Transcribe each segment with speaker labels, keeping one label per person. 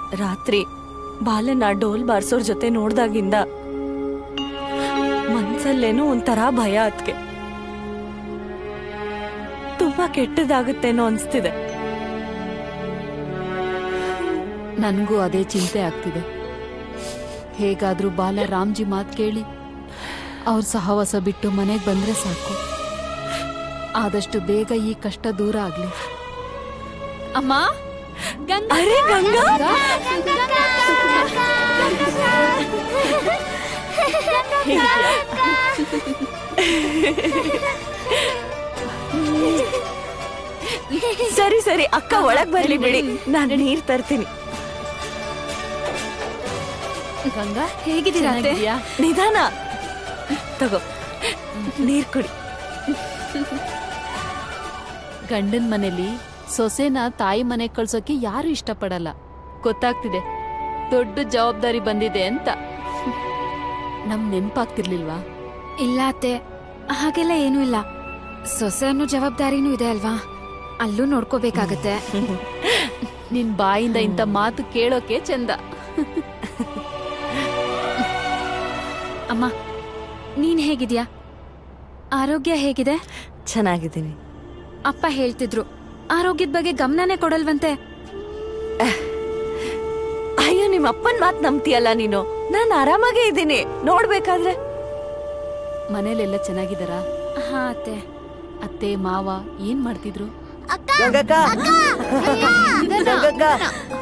Speaker 1: ರಾತ್ರಿ ಬಾಲನ ಡೋಲ್ ಬಾರ್ಸೋರ್ ಜೊತೆ ನೋಡ್ದಾಗಿಂದ ಮನ್ಸಲ್ಲೇನೋ ಒಂಥರ ಭಯ ಅದ್ಕೆ ತುಂಬಾ ಕೆಟ್ಟದಾಗುತ್ತೇನೋ ಅನ್ಸ್ತಿದೆ
Speaker 2: ನನ್ಗೂ ಅದೇ ಚಿಂತೆ ಆಗ್ತಿದೆ ಹೇಗಾದ್ರೂ ಬಾಲ ರಾಮ್ಜಿ ಮಾತ್ ಕೇಳಿ ಅವ್ರ ಸಹವಾಸ ಬಿಟ್ಟು ಮನೆಗೆ ಬಂದ್ರೆ ಸಾಕು ಆದಷ್ಟು ಬೇಗ ಈ ಕಷ್ಟ ದೂರ ಆಗ್ಲಿ ಅಮ್ಮ ಗಂಗಾ
Speaker 1: ಅರೆ ಗಂಗಾ ಹೇಗಿದ್ಯಾ? ಸರಿ ಸರಿ ಅಕ್ಕ ಒಳಗ್ ಬರ್ಲಿ ಬಿಡಿ ನಾನು ನೀರ್ ತರ್ತೀನಿ
Speaker 2: ಗಂಗಾ
Speaker 3: ಹೇಗಿದ್ದೀರಾ ಅತ್ತೆ?
Speaker 2: ಚೆನ್ನಾಗಿದ್ಯಾ?
Speaker 1: ನಿಧಾನ ತಗೋ ನೀರ್ ಕುಡಿ
Speaker 2: ಗಂಡನ್ ಮನೇಲಿ ಸೊಸೆನ ತಾಯಿ ಮನೆ ಕಳ್ಸೋಕೆ ಯಾರು ಇಷ್ಟಪಡಲ್ಲ ಗೊತ್ತಾಗ್ತಿದೆ ದೊಡ್ಡ ಜವಾಬ್ದಾರಿ ಬಂದಿದೆ ಅಂತ ನಮ್ ನೆನ್ಪಾಗ್ತಿರ್ಲಿಲ್ವಾ
Speaker 3: ಇಲ್ಲ ಅತ್ತೆ ಹಾಗೆಲ್ಲ ಏನೂ ಇಲ್ಲ ಸೊಸೆ ಅನ್ನೋ ಜವಾಬ್ದಾರಿನೂ ಇದೆ ಅಲ್ವಾ ಅಲ್ಲೂ ನೋಡ್ಕೋಬೇಕಾಗತ್ತೆ
Speaker 2: ನಿನ್ ಬಾಯಿಂದ ಇಂಥ ಮಾತು ಕೇಳೋಕೆ ಚಂದ
Speaker 3: ಅಮ್ಮ ನೀನ್ ಹೇಗಿದ್ಯಾ ಆರೋಗ್ಯ ಹೇಗಿದೆ
Speaker 1: ಚೆನ್ನಾಗಿದ್ದೀನಿ
Speaker 3: ಅಪ್ಪ ಹೇಳ್ತಿದ್ರು ಆರೋಗ್ಯದ ಬಗ್ಗೆ ಗಮನನೇ ಕೊಡಲ್ವಂತೆ
Speaker 1: ಅಯ್ಯೋ ನಿಮ್ಮ ಅಪ್ಪನ್ ಮಾತ್ ನಂಬ್ತೀಯಲ್ಲ ನೀನು ನಾನ್ ಆರಾಮಾಗೇ ಇದ್ದೀನಿ ನೋಡ್ಬೇಕಾದ್ರೆ
Speaker 2: ಮನೇಲೆಲ್ಲ ಚೆನ್ನಾಗಿದಾರಾ
Speaker 3: ಹಾ ಅತ್ತೆ
Speaker 2: ಅತ್ತೆ ಮಾವ ಏನ್ ಮಾಡ್ತಿದ್ರು
Speaker 4: ಗಂಗಕ್ಕ ಗಂಗಕ್ಕ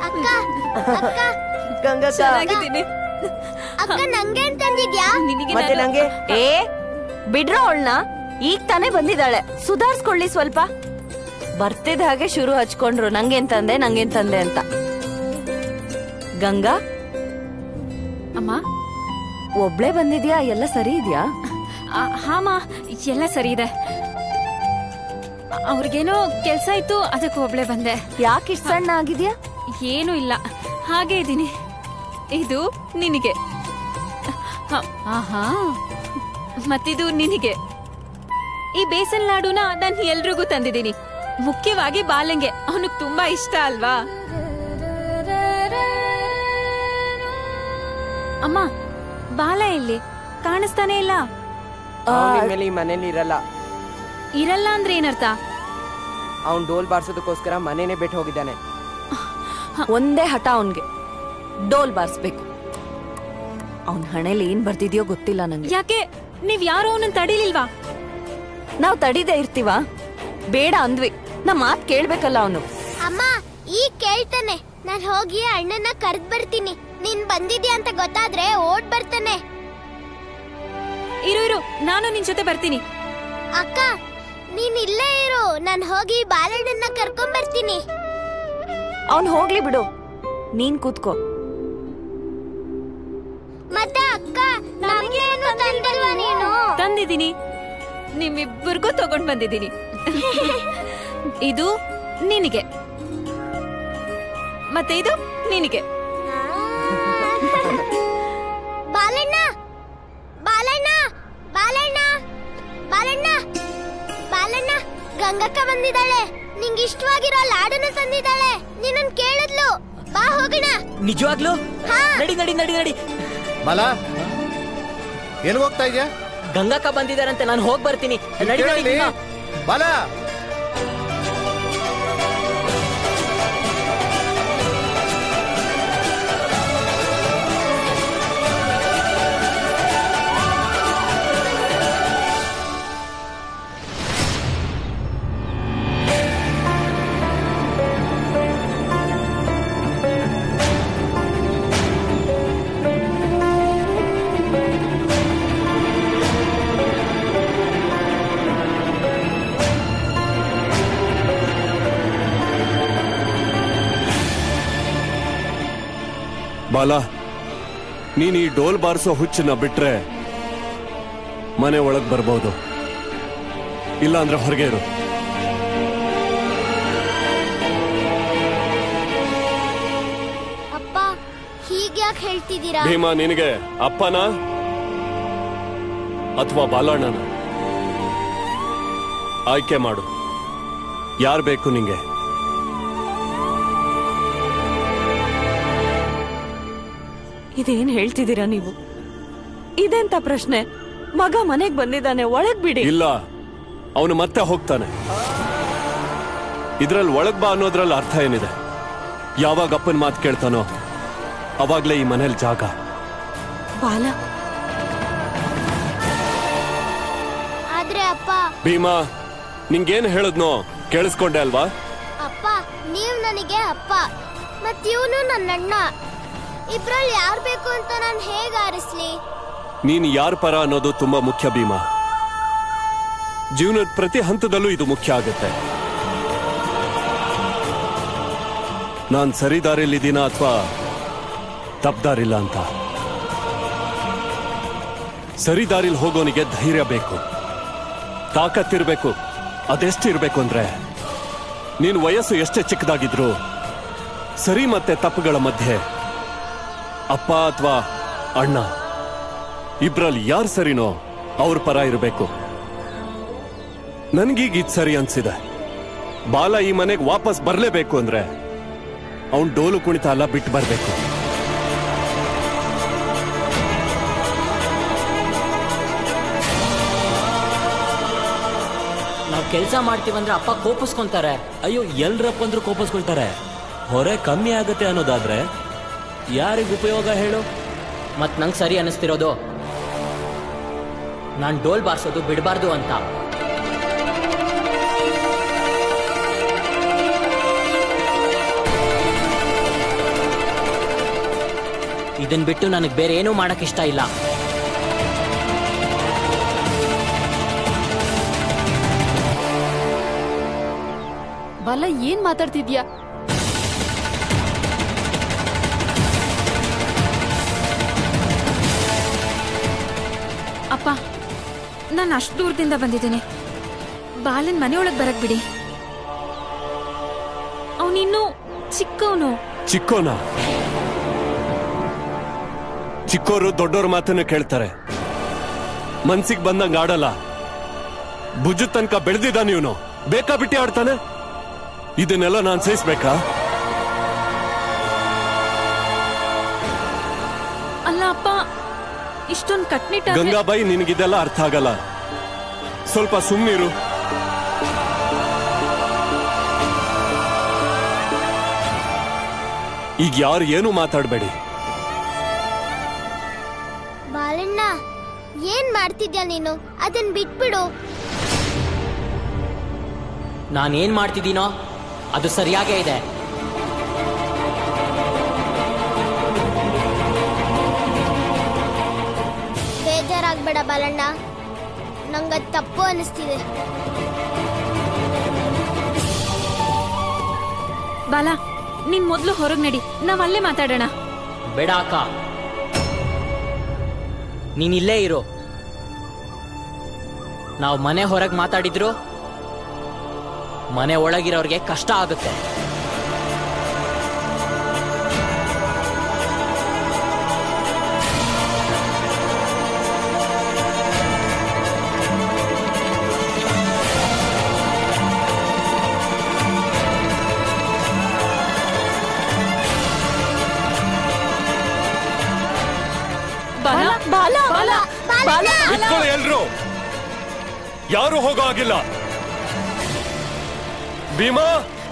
Speaker 4: ಗಂಗಕ್ಕ
Speaker 1: ಚೆನ್ನಾಗಿದ್ದೀನಿ
Speaker 5: ಅಕ್ಕ ನಂಗೇನ್ ತಂದಿದ್ಯಾ
Speaker 4: ಮತ್ತೆ ನಂಗೆ
Speaker 1: ಏ ಬಿಡ್ರೋ ಅವಳನ್ನ ಈಗ ತಾನೇ ಬಂದಿದ್ದಾಳೆ ಸುಧಾರ್ಸ್ಕೊಳ್ಳಿ ಸ್ವಲ್ಪ ಬರ್ತಿದ ಹಾಗೆ ಶುರು ಹಚ್ಕೊಂಡ್ರು ನಂಗೇನ್ ತಂದೆ ನಂಗೇನ್ ತಂದೆ ಅಂತ ಗಂಗಾ
Speaker 3: ಅಮ್ಮ
Speaker 1: ಒಬ್ಳೆ ಬಂದಿದ್ಯಾ ಎಲ್ಲ ಸರಿ ಇದ್ಯಾ
Speaker 3: ಆ, ಹಾಮ ಎಲ್ಲ ಸರಿ ಇದೆ ಅವ್ರಿಗೇನೋ ಕೆಲ್ಸ ಇತ್ತು ಅದಕ್ಕೆ ಒಬ್ಳೆ ಬಂದೆ
Speaker 1: ಯಾಕೆ ಇಷ್ಟ ಸಣ್ಣ ಆಗಿದ್ಯಾ
Speaker 3: ಏನೂ ಇಲ್ಲ ಹಾಗೆ ಇದ್ದೀನಿ ಇದು ನಿನಗೆ ಹ,
Speaker 2: ಆಹಾ
Speaker 3: ಮತ್ತಿದು ನಿನಗೆ ಈ ಬೇಸನ್ ಲಾಡುನ ನಾನು ಎಲ್ರಿಗೂ ತಂದಿದ್ದೀನಿ ಮುಖ್ಯವಾಗಿ ಬಾಲಂಗೆ ಅವನಿಗೆ ತುಂಬಾ ಇಷ್ಟ ಅಲ್ವಾ ಅಮ್ಮ ಬಾಲ ಎಲ್ಲಿ ಕಾಣಿಸ್ತಾನೆ ಇಲ್ಲ
Speaker 4: ಅವ್ನ್ ಇನ್ಮೇಲೆ ಈ ಮನೇಲಿ ಇರಲ್ಲ
Speaker 3: ಇರಲ್ಲ ಅಂದ್ರೆ ಏನರ್ಥ
Speaker 4: ಅವ್ನ್ ಡೋಲ್ ಬಾರ್ಸೋದಕ್ಕೋಸ್ಕರ ಮನೇನೆ ಬಿಟ್ಟು ಹೋಗಿದ್ದಾನೆ
Speaker 1: ಒಂದೇ ಹಠ ಅವನ್ಗೆ ಡೋಲ್ ಬಾರ್ಸ್ಬೇಕು ಅವನ್ ಹಣೆಲಿ ಏನ್ ಬರ್ದಿದ್ಯೋ ಗೊತ್ತಿಲ್ಲ ನಂಗೆ
Speaker 3: ಯಾಕೆ ನೀವ್ ಯಾರು ಅವನನ್ನ ತಡಿಲಿಲ್ವಾ
Speaker 1: ನಾವ್ ತಡಿದೇ ಇರ್ತೀವ ಬೇಡ ಅಂದ್ವಿ ನಮ್ ಮಾತ್ ಕೇಳ್ಬೇಕಲ್ಲ ಅವನು
Speaker 5: ಅಮ್ಮ ಈಗ ಕೇಳ್ತಾನೆ ನಾನ್ ಹೋಗಿ ಅಣ್ಣನ ಕರ್ದ್ ಬರ್ತೀನಿ ನೀನ್ ಬಂದಿದ್ಯಾ ಅಂತ ಗೊತ್ತಾದ್ರೆ ಓಡ್ ಬರ್ತಾನೆ
Speaker 3: ಇರು ಇರು ನಾನು ನಿನ್ ಜೊತೆ ಬರ್ತೀನಿ
Speaker 5: ಅಕ್ಕ ನೀನ್ ಇಲ್ಲೇ ಇರು ನಾನ್ ಹೋಗಿ ಬಾಲಣ್ಣನ ಕರ್ಕೊಂಡ್ ಬರ್ತೀನಿ
Speaker 1: ಅವ್ನ್ ಹೋಗ್ಲಿ ಬಿಡು ನೀನ್ ಕೂತ್ಕೋ
Speaker 5: ಮತ್ತೆ ಅಕ್ಕ ನಮ್ಗೇನು ತಂದಿಲ್ವಾ ನೀನು
Speaker 3: ತಂದಿದ್ದೀನಿ ನಿಮ್ಮಿಬ್ಬರಿಗೂ ತಗೊಂಡ್ ಬಂದಿದ್ದೀನಿ ಇದು ನಿನಗೆ ಮತ್ತೆ ಇದು ನಿನಗೆ
Speaker 5: ಬಾಲಣ್ಣ ಬಾಲಣ್ಣ ಬಾಲಣ್ಣ ಬಾಲಣ್ಣ ಬಾಲಣ್ಣ ಗಂಗಕ್ಕ ಬಂದಿದ್ದಾಳೆ ನಿಂಗೆ ಇಷ್ಟವಾಗಿರೋ ಲಾಡನ್ನ ತಂದಿದ್ದಾಳೆ ನಿನ್ನನ್ ಕೇಳಿದ್ಲು ಬಾ ಹೋಗೋಣ
Speaker 6: ನಿಜವಾಗ್ಲೂ
Speaker 5: ಹಾ.
Speaker 6: ನಡಿ ನಡಿ ನಡಿ ನಡಿ
Speaker 7: ಬಾಲ ಎಲ್ಲಿ ಹೋಗ್ತಾ ಇದ್ಯಾ
Speaker 6: ಗಂಗಾಕ ಬಂದಿದಾರಂತೆ ನಾನು ಹೋಗ್ ಬರ್ತೀನಿ ನಡಿ ನಡಿ
Speaker 7: ಕೇಳಲಿ.
Speaker 6: ಗಂಗಾ.
Speaker 7: ಬಾಲ
Speaker 8: ಬಾಲ ನೀನ್ ಈ ಡೋಲ್ ಬಾರಿಸೋ ಹುಚ್ಚನ್ನ ಬಿಟ್ರೆ ಮನೆ ಒಳಗ್ ಬರ್ಬೋದು ಇಲ್ಲ ಅಂದ್ರೆ ಹೊರಗೆ ಇರು
Speaker 5: ಅಪ್ಪ ಹೀಗ್ಯಾಕ್ ಹೇಳ್ತಿದ್ದೀರಾ
Speaker 8: ಭೀಮಾ ನಿನಗೆ ಅಪ್ಪನ ಅಥವಾ ಬಾಲಣ್ಣನ ಆಯ್ಕೆ ಮಾಡು ಯಾರು ಬೇಕು ನಿಂಗೆ
Speaker 1: ಇದೇನ್ ಹೇಳ್ತಿದ್ದೀರಾ ನೀವು ಇದೆಂತ ಪ್ರಶ್ನೆ ಮಗ ಮನೆಗ್ ಬಂದಿದ್ದಾನೆ ಒಳಗ್ ಬಿಡಿ
Speaker 8: ಇಲ್ಲ ಅವನು ಮತ್ತೆ ಹೋಗ್ತಾನೆ ಇದ್ರಲ್ಲಿ ಒಳಗ್ ಬಾ ಅನ್ನೋದ್ರಲ್ಲಿ ಅರ್ಥ ಏನಿದೆ ಯಾವಾಗ ಅಪ್ಪನ ಮಾತು ಕೇಳ್ತಾನೋ ಅವಾಗ್ಲೇ ಈ ಮನೇಲಿ ಜಾಗ
Speaker 1: ಬಾಲ
Speaker 5: ಆದ್ರೆ ಅಪ್ಪ
Speaker 8: ಭೀಮಾ ನಿಂಗೇನ್ ಹೇಳಿದ್ನೋ ಕೇಳಿಸ್ಕೊಂಡೆ ಅಲ್ವಾ
Speaker 5: ಅಪ್ಪ ನೀವ್ ನನಗೆ ಅಪ್ಪ ಮತ್ ಇವನು ನನ್ನ ಅಣ್ಣ ಇಬ್ರಲ್ಲಿ ಯಾರ್ ಬೇಕು ಅಂತ ನಾನ್ ಹೇಗ್ ಆರಿಸ್ಲಿ
Speaker 8: ನೀನ್ ಯಾರ ಪರ ಅನ್ನೋದು ತುಂಬಾ ಮುಖ್ಯ ಭೀಮಾ ಜೀವನದ ಪ್ರತಿ ಹಂತದಲ್ಲೂ ಇದು ಮುಖ್ಯ ಆಗುತ್ತೆ ನಾನ್ ಸರಿ ದಾರಿಲಿದ್ದೀನ ಅಥವಾ ತಪ್ಪದಾರಿಲ್ಲ ಅಂತ ಸರಿ ದಾರಿಲಿ ಹೋಗೋನಿಗೆ ಧೈರ್ಯ ಬೇಕು ತಾಕತ್ತಿರ್ಬೇಕು ಅದೆಷ್ಟಿರ್ಬೇಕು ಅಂದ್ರೆ ನೀನ್ ವಯಸ್ಸು ಎಷ್ಟೇ ಚಿಕ್ಕದಾಗಿದ್ರು ಸರಿ ಮತ್ತೆ ತಪ್ಪುಗಳ ಮಧ್ಯೆ ಅಪ್ಪ ಅಥವಾ ಅಣ್ಣ ಇಬ್ರಲ್ಲಿ ಯಾರು ಸರಿನೋ ಅವ್ರ ಪರ ಇರಬೇಕು ನನ್ಗೀಗ ಇದ್ ಸರಿ ಅನ್ಸಿದೆ ಬಾಲ ಈ ಮನೆಗೆ ವಾಪಸ್ ಬರ್ಲೇಬೇಕು ಅಂದ್ರೆ ಅವನ್ ಡೋಲು ಕುಣಿತ ಎಲ್ಲ ಬಿಟ್ಟು ಬರ್ಬೇಕು
Speaker 6: ನಾವ್ ಕೆಲ್ಸ ಮಾಡ್ತೀವಂದ್ರೆ ಅಪ್ಪ ಕೋಪಿಸ್ಕೊಂತಾರೆ
Speaker 9: ಅಯ್ಯೋ ಎಲ್ರಪ್ಪ ಅಂದ್ರೂ ಕೋಪಿಸ್ಕೊಳ್ತಾರೆ ಹೊರೆ ಕಮ್ಮಿ ಆಗತ್ತೆ ಅನ್ನೋದಾದ್ರೆ ಯಾರಿಗ ಉಪಯೋಗ ಹೇಳು
Speaker 6: ಮತ್ ನಂಗ್ ಸರಿ ಅನಿಸ್ತಿರೋದು ನಾನ್ ಡೋಲ್ ಬಾರ್ಸೋದು ಬಿಡಬಾರ್ದು ಅಂತ ಇದನ್ ಬಿಟ್ಟು ನನಗೆ ಬೇರೆ ಏನೂ ಮಾಡಕ್ ಇಷ್ಟ ಇಲ್ಲ
Speaker 2: ಬಾಲ ಏನ್ ಮಾತಾಡ್ತಿದ್ಯಾ
Speaker 3: ಅಪ್ಪ ನಾನು ಅಷ್ಟು ದೂರದಿಂದ ಬಂದಿದ್ದೀನಿ ಬಾಲನ್ ಮನೆಯೊಳಗೆ ಬರಕ್ ಬಿಡಿ ಅವನಿನ್ನೂ ಚಿಕ್ಕವನು
Speaker 8: ಚಿಕ್ಕೋನ ಚಿಕ್ಕೋರು ದೊಡ್ಡೋರ್ ಮಾತನ್ನ ಕೇಳ್ತಾರೆ ಮನ್ಸಿಗೆ ಬಂದಂಗ ಆಡಲ್ಲ ಭುಜ ತನಕ ಬೆಳೆದಿದ್ದ ನೀವನು ಬೇಕಾ ಬಿಟ್ಟಿ ಆಡ್ತಾನೆ ಇದನ್ನೆಲ್ಲ ನಾನ್ ಸಹಿಸ್ಬೇಕಾ
Speaker 3: ಅಲ್ಲ ಅಪ್ಪ ಇಷ್ಟೊಂದು ಕಟ್ನಿಟ್ಟ
Speaker 8: ಗಂಗಾಬಾಯಿ ನಿನಗಿದೆಲ್ಲ ಅರ್ಥ ಆಗಲ್ಲ ಸ್ವಲ್ಪ ಸುಮ್ಮನಿರು ಈಗ ಯಾರು ಏನು ಮಾತಾಡಬೇಡಿ
Speaker 5: ಬಾಲಣ್ಣ ಏನ್ ಮಾಡ್ತಿದ್ಯಾ ನೀನು ಅದನ್ ಬಿಟ್ಬಿಡು
Speaker 6: ನಾನೇನ್ ಮಾಡ್ತಿದ್ದೀನೋ ಅದು ಸರಿಯಾಗೇ ಇದೆ
Speaker 5: ಬೇಜಾರಾಗ್ಬೇಡ ಬಾಲಣ್ಣ ನಂಗದ್ ತಪ್ಪು ಅನಿಸ್ತಿದೆ
Speaker 3: ಬಾಲ ನೀನ್ ಮೊದ್ಲು ಹೊರಗ್ ನಡಿ ನಾವ್ ಅಲ್ಲೇ ಮಾತಾಡೋಣ
Speaker 6: ಬೇಡ ಅಕ್ಕ ನೀನ್ ಇಲ್ಲೇ ಇರು ನಾವು ಮನೆ ಹೊರಗೆ ಮಾತಾಡಿದ್ರು ಮನೆ ಒಳಗಿರೋರ್ಗೆ ಕಷ್ಟ ಆಗುತ್ತೆ
Speaker 3: ಬಾಲ
Speaker 1: ಬಾಲ ಬಾಲ ಬಾಲ
Speaker 8: ನಿಂತ್ಕೊಳ್ಳಿ ಎಲ್ರು ಯಾರು ಹೋಗೋ ಆಗಿಲ್ಲ ಭೀಮಾ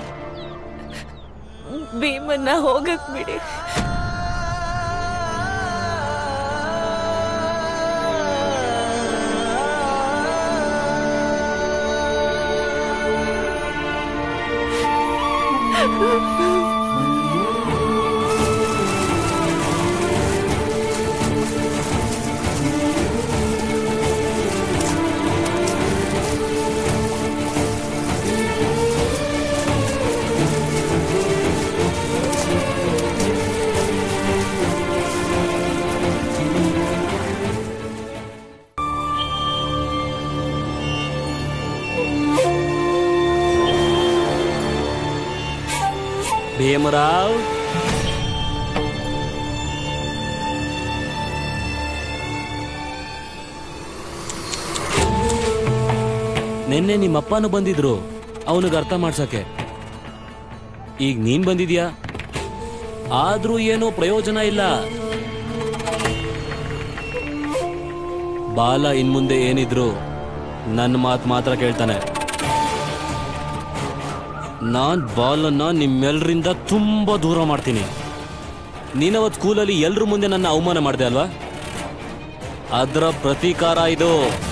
Speaker 1: ಭೀಮನ್ನ ಹೋಗಕ್ ಬಿಡಿ
Speaker 9: ಭೀಮರಾವ್ ನಿನ್ನೆ ನಿಮ್ಮಪ್ಪನೂ ಬಂದಿದ್ರು ಅವನಿಗೆ ಅರ್ಥ ಮಾಡ್ಸಕ್ಕೆ ಈಗ ನೀನ್ ಬಂದಿದ್ಯಾ ಆದ್ರೂ ಏನೂ ಪ್ರಯೋಜನ ಇಲ್ಲ ಬಾಲ ಇನ್ ಮುಂದೆ ಏನಿದ್ರು ನನ್ನ ಮಾತು ಮಾತ್ರ ಕೇಳ್ತಾನೆ ನಾನ್ ಬಾಲನ್ನ ನಿಮ್ಮೆಲ್ಲರಿಂದ ತುಂಬಾ ದೂರ ಮಾಡ್ತೀನಿ ನೀನವತ್ ಸ್ಕೂಲಲ್ಲಿ ಎಲ್ರ ಮುಂದೆ ನನ್ನ ಅವಮಾನ ಮಾಡಿದೆ ಅಲ್ವಾ ಅದರ ಪ್ರತೀಕಾರ ಇದು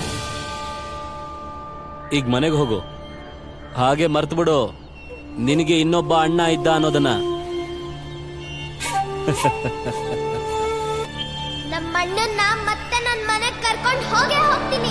Speaker 9: ಈಗ ಮನೆಗೆ ಹೋಗು ಹಾಗೆ ಮರ್ತು ಬಿಡು ನಿನಗೆ ಇನ್ನೊಬ್ಬ ಅಣ್ಣ ಇದ್ದ ಅನ್ನೋದನ್ನ
Speaker 5: ನಮ್ಮ ಅಣ್ಣನ್ನ ಮತ್ತೆ ನನ್ನ ಮನೆಗೆ ಕರ್ಕೊಂಡು ಹೋಗೇ ಹೋಗ್ತೀನಿ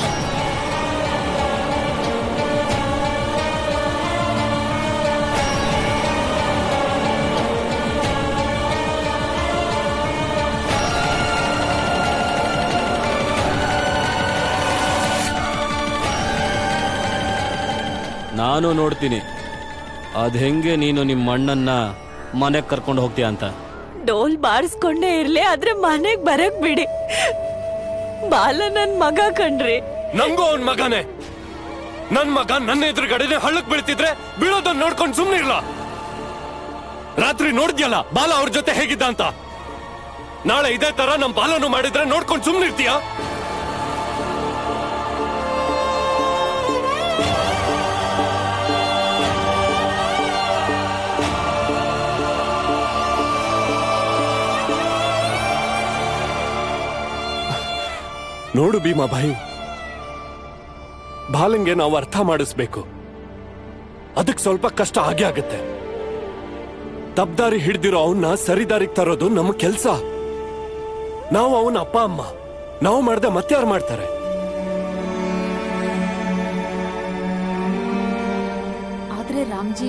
Speaker 9: ನಾನು ನೋಡ್ತೀನಿ ಅದ್ ಹೆಂಗೆ ನೀನು ನಿಮ್ಮ ಅಣ್ಣನ್ನ ಮನೆಗೆ ಕರ್ಕೊಂಡು ಹೋಗ್ತೀಯ ಅಂತ
Speaker 1: ಡೋಲ್ ಬಾರಿಸ್ಕೊಂಡೇ ಇರ್ಲಿ ಆದ್ರೆ ಮನೆಗ್ ಬರಕ್ ಬಿಡಿ ಬಾಲ ನನ್ ಮಗ ಕಣ್ರಿ
Speaker 8: ನಂಗೂ ಅವನ್ ಮಗನೇ ನನ್ ಮಗ ನನ್ನ ಎದುರುಗಡೆನೆ ಹಳ್ಳಕ್ ಬೀಳ್ತಿದ್ರೆ ಬೀಳೋದನ್ನ ನೋಡ್ಕೊಂಡು ಸುಮ್ನೆ ಇರ್ಲ ರಾತ್ರಿ ನೋಡಿದ್ಯಲ್ಲ ಬಾಲ ಅವ್ರ ಜೊತೆ ಹೇಗಿದ್ದ ಅಂತ ನಾಳೆ ಇದೇ ತರ ನಮ್ ಬಾಲನು ಮಾಡಿದ್ರೆ ನೋಡ್ಕೊಂಡು ಸುಮ್ನೆ ಇರ್ತೀಯಾ ನೋಡು ಭೀಮಾಬಾಯಿ ಬಾಲಂಗೆ ನಾವು ಅರ್ಥ ಮಾಡಿಸ್ಬೇಕು ಅದಕ್ಕೆ ಸ್ವಲ್ಪ ಕಷ್ಟ ಆಗೇ ಆಗುತ್ತೆ ತಬ್ದಾರಿ ಹಿಡ್ದಿರೋ ಅವನ್ನ ಸರಿದಾರಿಗೆ ತರೋದು ನಮ್ಮ ಕೆಲ್ಸ ನಾವು ಅವನ ಅಪ್ಪ ಅಮ್ಮ ನಾವು ಮಾಡ್ದೆ ಮತ್ತಾರು ಮಾಡ್ತಾರೆ
Speaker 2: ಆದ್ರೆ ರಾಮ್ಜಿ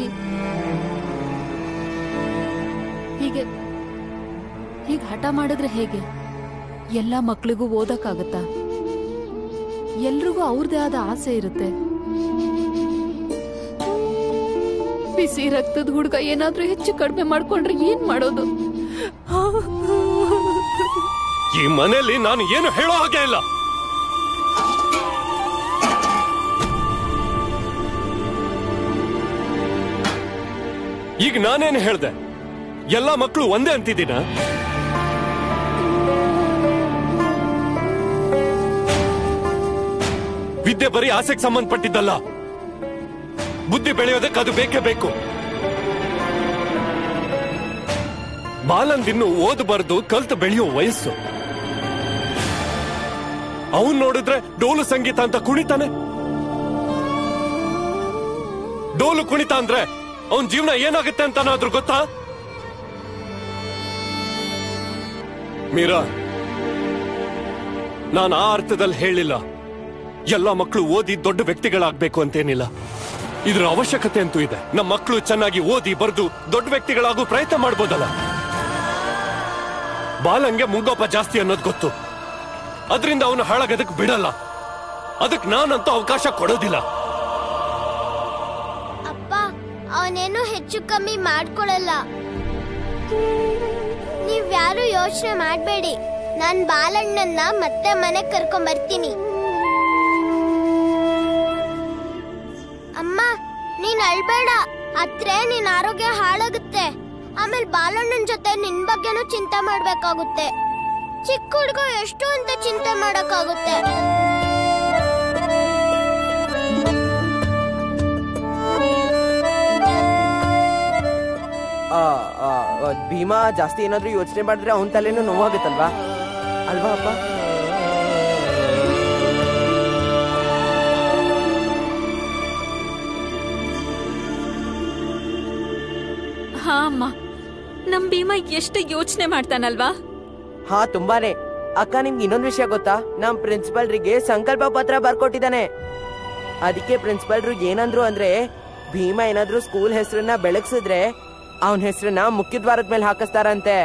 Speaker 2: ಹೀಗೆ ಹೀಗೆ ಹಠ ಮಾಡಿದ್ರೆ ಹೇಗೆ ಎಲ್ಲ ಮಕ್ಳಿಗೂ ಓದಕ್ಕಾಗತ್ತಾ ಎಲ್ರಿಗೂ ಅವ್ರದೇ ಆದ ಆಸೆ ಇರುತ್ತೆ ಬಿಸಿ ರಕ್ತದ ಹುಡುಗ ಏನಾದ್ರೂ ಹೆಚ್ಚು ಕಡಿಮೆ ಮಾಡ್ಕೊಂಡ್ರೆ ಏನ್ ಮಾಡೋದು
Speaker 8: ಈ ಮನೆಯಲ್ಲಿ ನಾನು ಏನು ಹೇಳೋ ಹಾಗೆ ಇಲ್ಲ ಈಗ ನಾನೇನು ಹೇಳ್ದೆ ಎಲ್ಲ ಮಕ್ಕಳು ಒಂದೇ ಅಂತಿದ್ದೀನ ವಿದ್ಯೆ ಬರೀ ಆಸೆಗೆ ಸಂಬಂಧಪಟ್ಟಿದ್ದಲ್ಲ ಬುದ್ಧಿ ಬೆಳೆಯೋದಕ್ಕೆ ಅದು ಬೇಕೇ ಬೇಕು ಬಾಲಂದಿನ್ನು ಓದಬಾರ್ದು ಕಲ್ತು ಬೆಳೆಯೋ ವಯಸ್ಸು ಅವನ್ ನೋಡಿದ್ರೆ ಡೋಲು ಸಂಗೀತ ಅಂತ ಕುಣಿತಾನೆ ಡೋಲು ಕುಣಿತ ಅಂದ್ರೆ ಅವನ್ ಜೀವನ ಏನಾಗುತ್ತೆ ಅಂತನಾದ್ರೂ ಗೊತ್ತಾ ಮೀರಾ ನಾನು ಆ ಅರ್ಥದಲ್ಲಿ ಹೇಳಿಲ್ಲ ಎಲ್ಲ ಮಕ್ಕಳು ಓದಿ ದೊಡ್ಡ ವ್ಯಕ್ತಿಗಳಾಗ್ಬೇಕು ಅಂತೇನಿಲ್ಲ ಇದ್ರ ಅವಶ್ಯಕತೆ ಅಂತೂ ಇದೆ ನಮ್ಮ ಮಕ್ಕಳು ಚೆನ್ನಾಗಿ ಓದಿ ಬರೆದು ದೊಡ್ಡ ವ್ಯಕ್ತಿಗಳಾಗೋ ಪ್ರಯತ್ನ ಮಾಡ್ಬೋದಲ್ಲ ಬಾಲಂಗೆ ಮುಂಗೋಪ ಜಾಸ್ತಿ ಅನ್ನೋದು ಗೊತ್ತು ಅದರಿಂದ ಅವನು ಹಾಳಾಗೋದಕ್ಕೆ ಬಿಡಲ್ಲ ಅದಕ್ಕೆ ನಾನಂತೂ ಅವಕಾಶ ಕೊಡೋದಿಲ್ಲ
Speaker 5: ಅಪ್ಪ ಅವನೇನು ಹೆಚ್ಚು ಕಮ್ಮಿ ಮಾಡ್ಕೊಳಲ್ಲ ನೀವ್ಯಾರು ಯೋಚನೆ ಮಾಡಬೇಡಿ ನಾನ್ ಬಾಲಣ್ಣನ್ನ ಮತ್ತೆ ಮನೆಗ್ ಕರ್ಕೊಂಡ್ ಬರ್ತೀನಿ ಅಮ್ಮ ನೀನ್ ಅಳ್ಬೇಡ ಅತ್ರೆ ನಿನ್ ಆರೋಗ್ಯ ಹಾಳಾಗುತ್ತೆ ಆಮೇಲೆ ಬಾಲಣ್ಣನ್ ಜೊತೆ ನಿನ್ ಬಗ್ಗೆನೂ ಚಿಂತೆ ಮಾಡ್ಬೇಕಾಗುತ್ತೆ ಚಿಕ್ಕ ಹುಡುಗ ಎಷ್ಟು ಅಂತ ಚಿಂತೆ ಮಾಡಕ್ಕಾಗುತ್ತೆ
Speaker 4: ಆ, ಆ, ಆ, ಭೀಮಾ ಜಾಸ್ತಿ ಏನಾದ್ರೂ ಯೋಚನೆ ಮಾಡಿದ್ರೆ ಅವನ ತಲೆನೂ ನೋವಾಗುತ್ತಲ್ವಾ ಅಲ್ವಾ ಅಪ್ಪ
Speaker 3: ಹಾ ಅಮ್ಮ ನಮ್ ಭೀಮಾ ಎಷ್ಟು ಯೋಚನೆ ಮಾಡ್ತಾನಲ್ವಾ
Speaker 4: ಹಾ ತುಂಬಾನೇ ಅಕ್ಕ ನಿಮ್ಗೆ ಇನ್ನೊಂದು ವಿಷಯ ಗೊತ್ತಾ ನಮ್ ಪ್ರಿನ್ಸಿಪಲ್ರಿಗೆ ಸಂಕಲ್ಪ ಪತ್ರ ಬರ್ಕೊಟ್ಟಿದ್ದಾನೆ ಅದಕ್ಕೆ ಪ್ರಿನ್ಸಿಪಲ್ರು ಏನಂದ್ರು ಅಂದ್ರೆ ಭೀಮಾ ಏನಾದ್ರೂ ಸ್ಕೂಲ್ ಹೆಸರನ್ನ ಬೆಳಗ್ಸಿದ್ರೆ ಅವನ ಹೆಸರನ್ನ ಮುಖ್ಯದ್ವಾರದ ಮೇಲೆ ಹಾಕಿಸ್ತಾರಂತೆ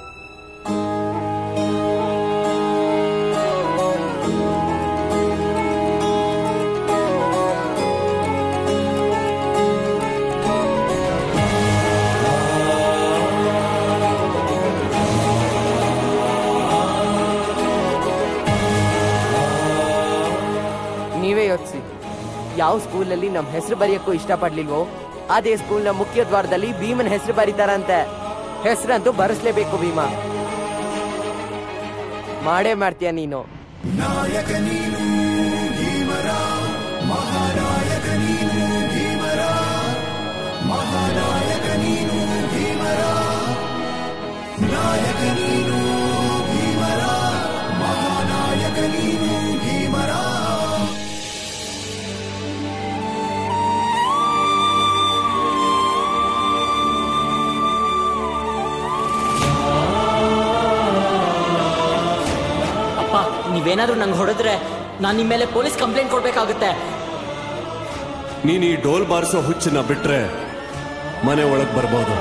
Speaker 4: ನೀವೇ ಯೋಚಿಸಿ ಯಾವ ಸ್ಕೂಲಲ್ಲಿ ನಮ್ಮ ಹೆಸರು ಬರೆಯಕ್ಕೂ ಇಷ್ಟಪಡ್ಲಿಲ್ವೋ ಅದೇ ಸ್ಕೂಲ್ನ ಮುಖ್ಯ ದ್ವಾರದಲ್ಲಿ ಭೀಮನ್ ಹೆಸರು ಬರೀತಾರಂತೆ ಹೆಸರಂತೂ ಬರೆಸ್ಲೇಬೇಕು ಭೀಮಾ ಮಾಡೇ ಮಾಡ್ತೀಯ ನೀನು
Speaker 6: ಅಪ್ಪ ನೀವೇನಾದ್ರೂ ನಂಗೆ ಹೊಡೆದ್ರೆ ನಾನು ನಿಮ್ಮ ಮೇಲೆ ಪೊಲೀಸ್ ಕಂಪ್ಲೇಂಟ್ ಕೊಡ್ಬೇಕಾಗುತ್ತೆ
Speaker 8: ನೀನ್ ಈ ಡೋಲ್ ಬಾರಿಸೋ ಹುಚ್ಚನ್ನ ಬಿಟ್ರೆ ಮನೆ ಒಳಗ್ ಬರ್ಬೋದು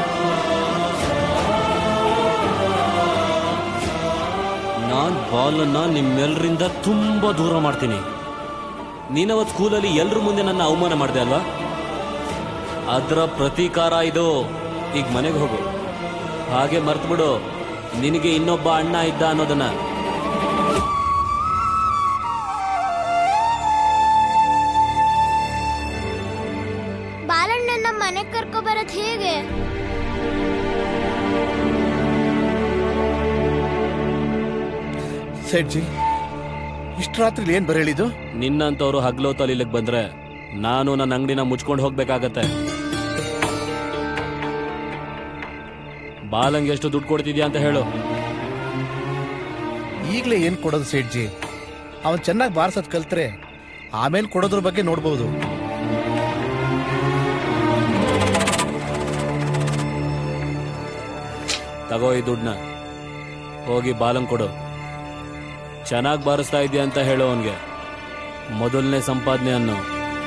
Speaker 9: ನಾನ್ ಬಾಲನ್ನ ನಿಮ್ಮೆಲ್ಲರಿಂದ ತುಂಬಾ ದೂರ ಮಾಡ್ತೀನಿ ನೀನವತ್ ಸ್ಕೂಲಲ್ಲಿ ಎಲ್ರ ಮುಂದೆ ನನ್ನ ಅವಮಾನ ಮಾಡಿದೆ ಅಲ್ವಾ ಅದರ ಪ್ರತೀಕಾರ ಇದು ಈಗ ಮನೆಗೆ ಹೋಗು ಹಾಗೆ ಮರ್ತ್ಬಿಡು ನಿನಗೆ ಇನ್ನೊಬ್ಬ ಅಣ್ಣ ಇದ್ದ ಅನ್ನೋದನ್ನ
Speaker 5: ಬಾಲಣ್ಣನ ಮನೆಗ್ ಕರ್ಕೊ ಬರೋದ್ ಹೇಗೆ
Speaker 7: ಸೇಠ್ಜಿ ಇಷ್ಟು ರಾತ್ರಿ ಏನ್ ಬರ ಹೇಳಿದ್ದು
Speaker 9: ನಿನ್ನಂತವ್ರು ಹಗ್ಲೋತಲ್ಲಿ ಇಲ್ಲಿಗೆ ಬಂದ್ರೆ ನಾನು ನನ್ನ ಅಂಗಡಿನ ಮುಚ್ಕೊಂಡು ಹೋಗ್ಬೇಕಾಗತ್ತೆ ಬಾಲಂಗೆ ಎಷ್ಟು ದುಡ್ಡು ಕೊಡ್ತಿದ್ಯಾ ಅಂತ ಹೇಳು
Speaker 7: ಈಗಲೇ ಏನ್ ಕೊಡೋದು ಸೇಠ್ಜಿ ಅವನ್ ಚೆನ್ನಾಗಿ ಬಾರ್ಸೋದ್ ಕಲ್ತ್ರೆ ಆಮೇಲೆ ಕೊಡೋದ್ರ ಬಗ್ಗೆ ನೋಡ್ಬೋದು
Speaker 9: ತಗೋ ಈ ದುಡ್ಡನ್ನ ಹೋಗಿ ಬಾಲಂಗ್ ಕೊಡು ಚೆನ್ನಾಗಿ ಬಾರಿಸ್ತಾ ಇದೆಯಾ ಅಂತ ಹೇಳು ಅವನ್ಗೆ ಮೊದಲನೇ ಸಂಪಾದನೆ ಅನ್ನು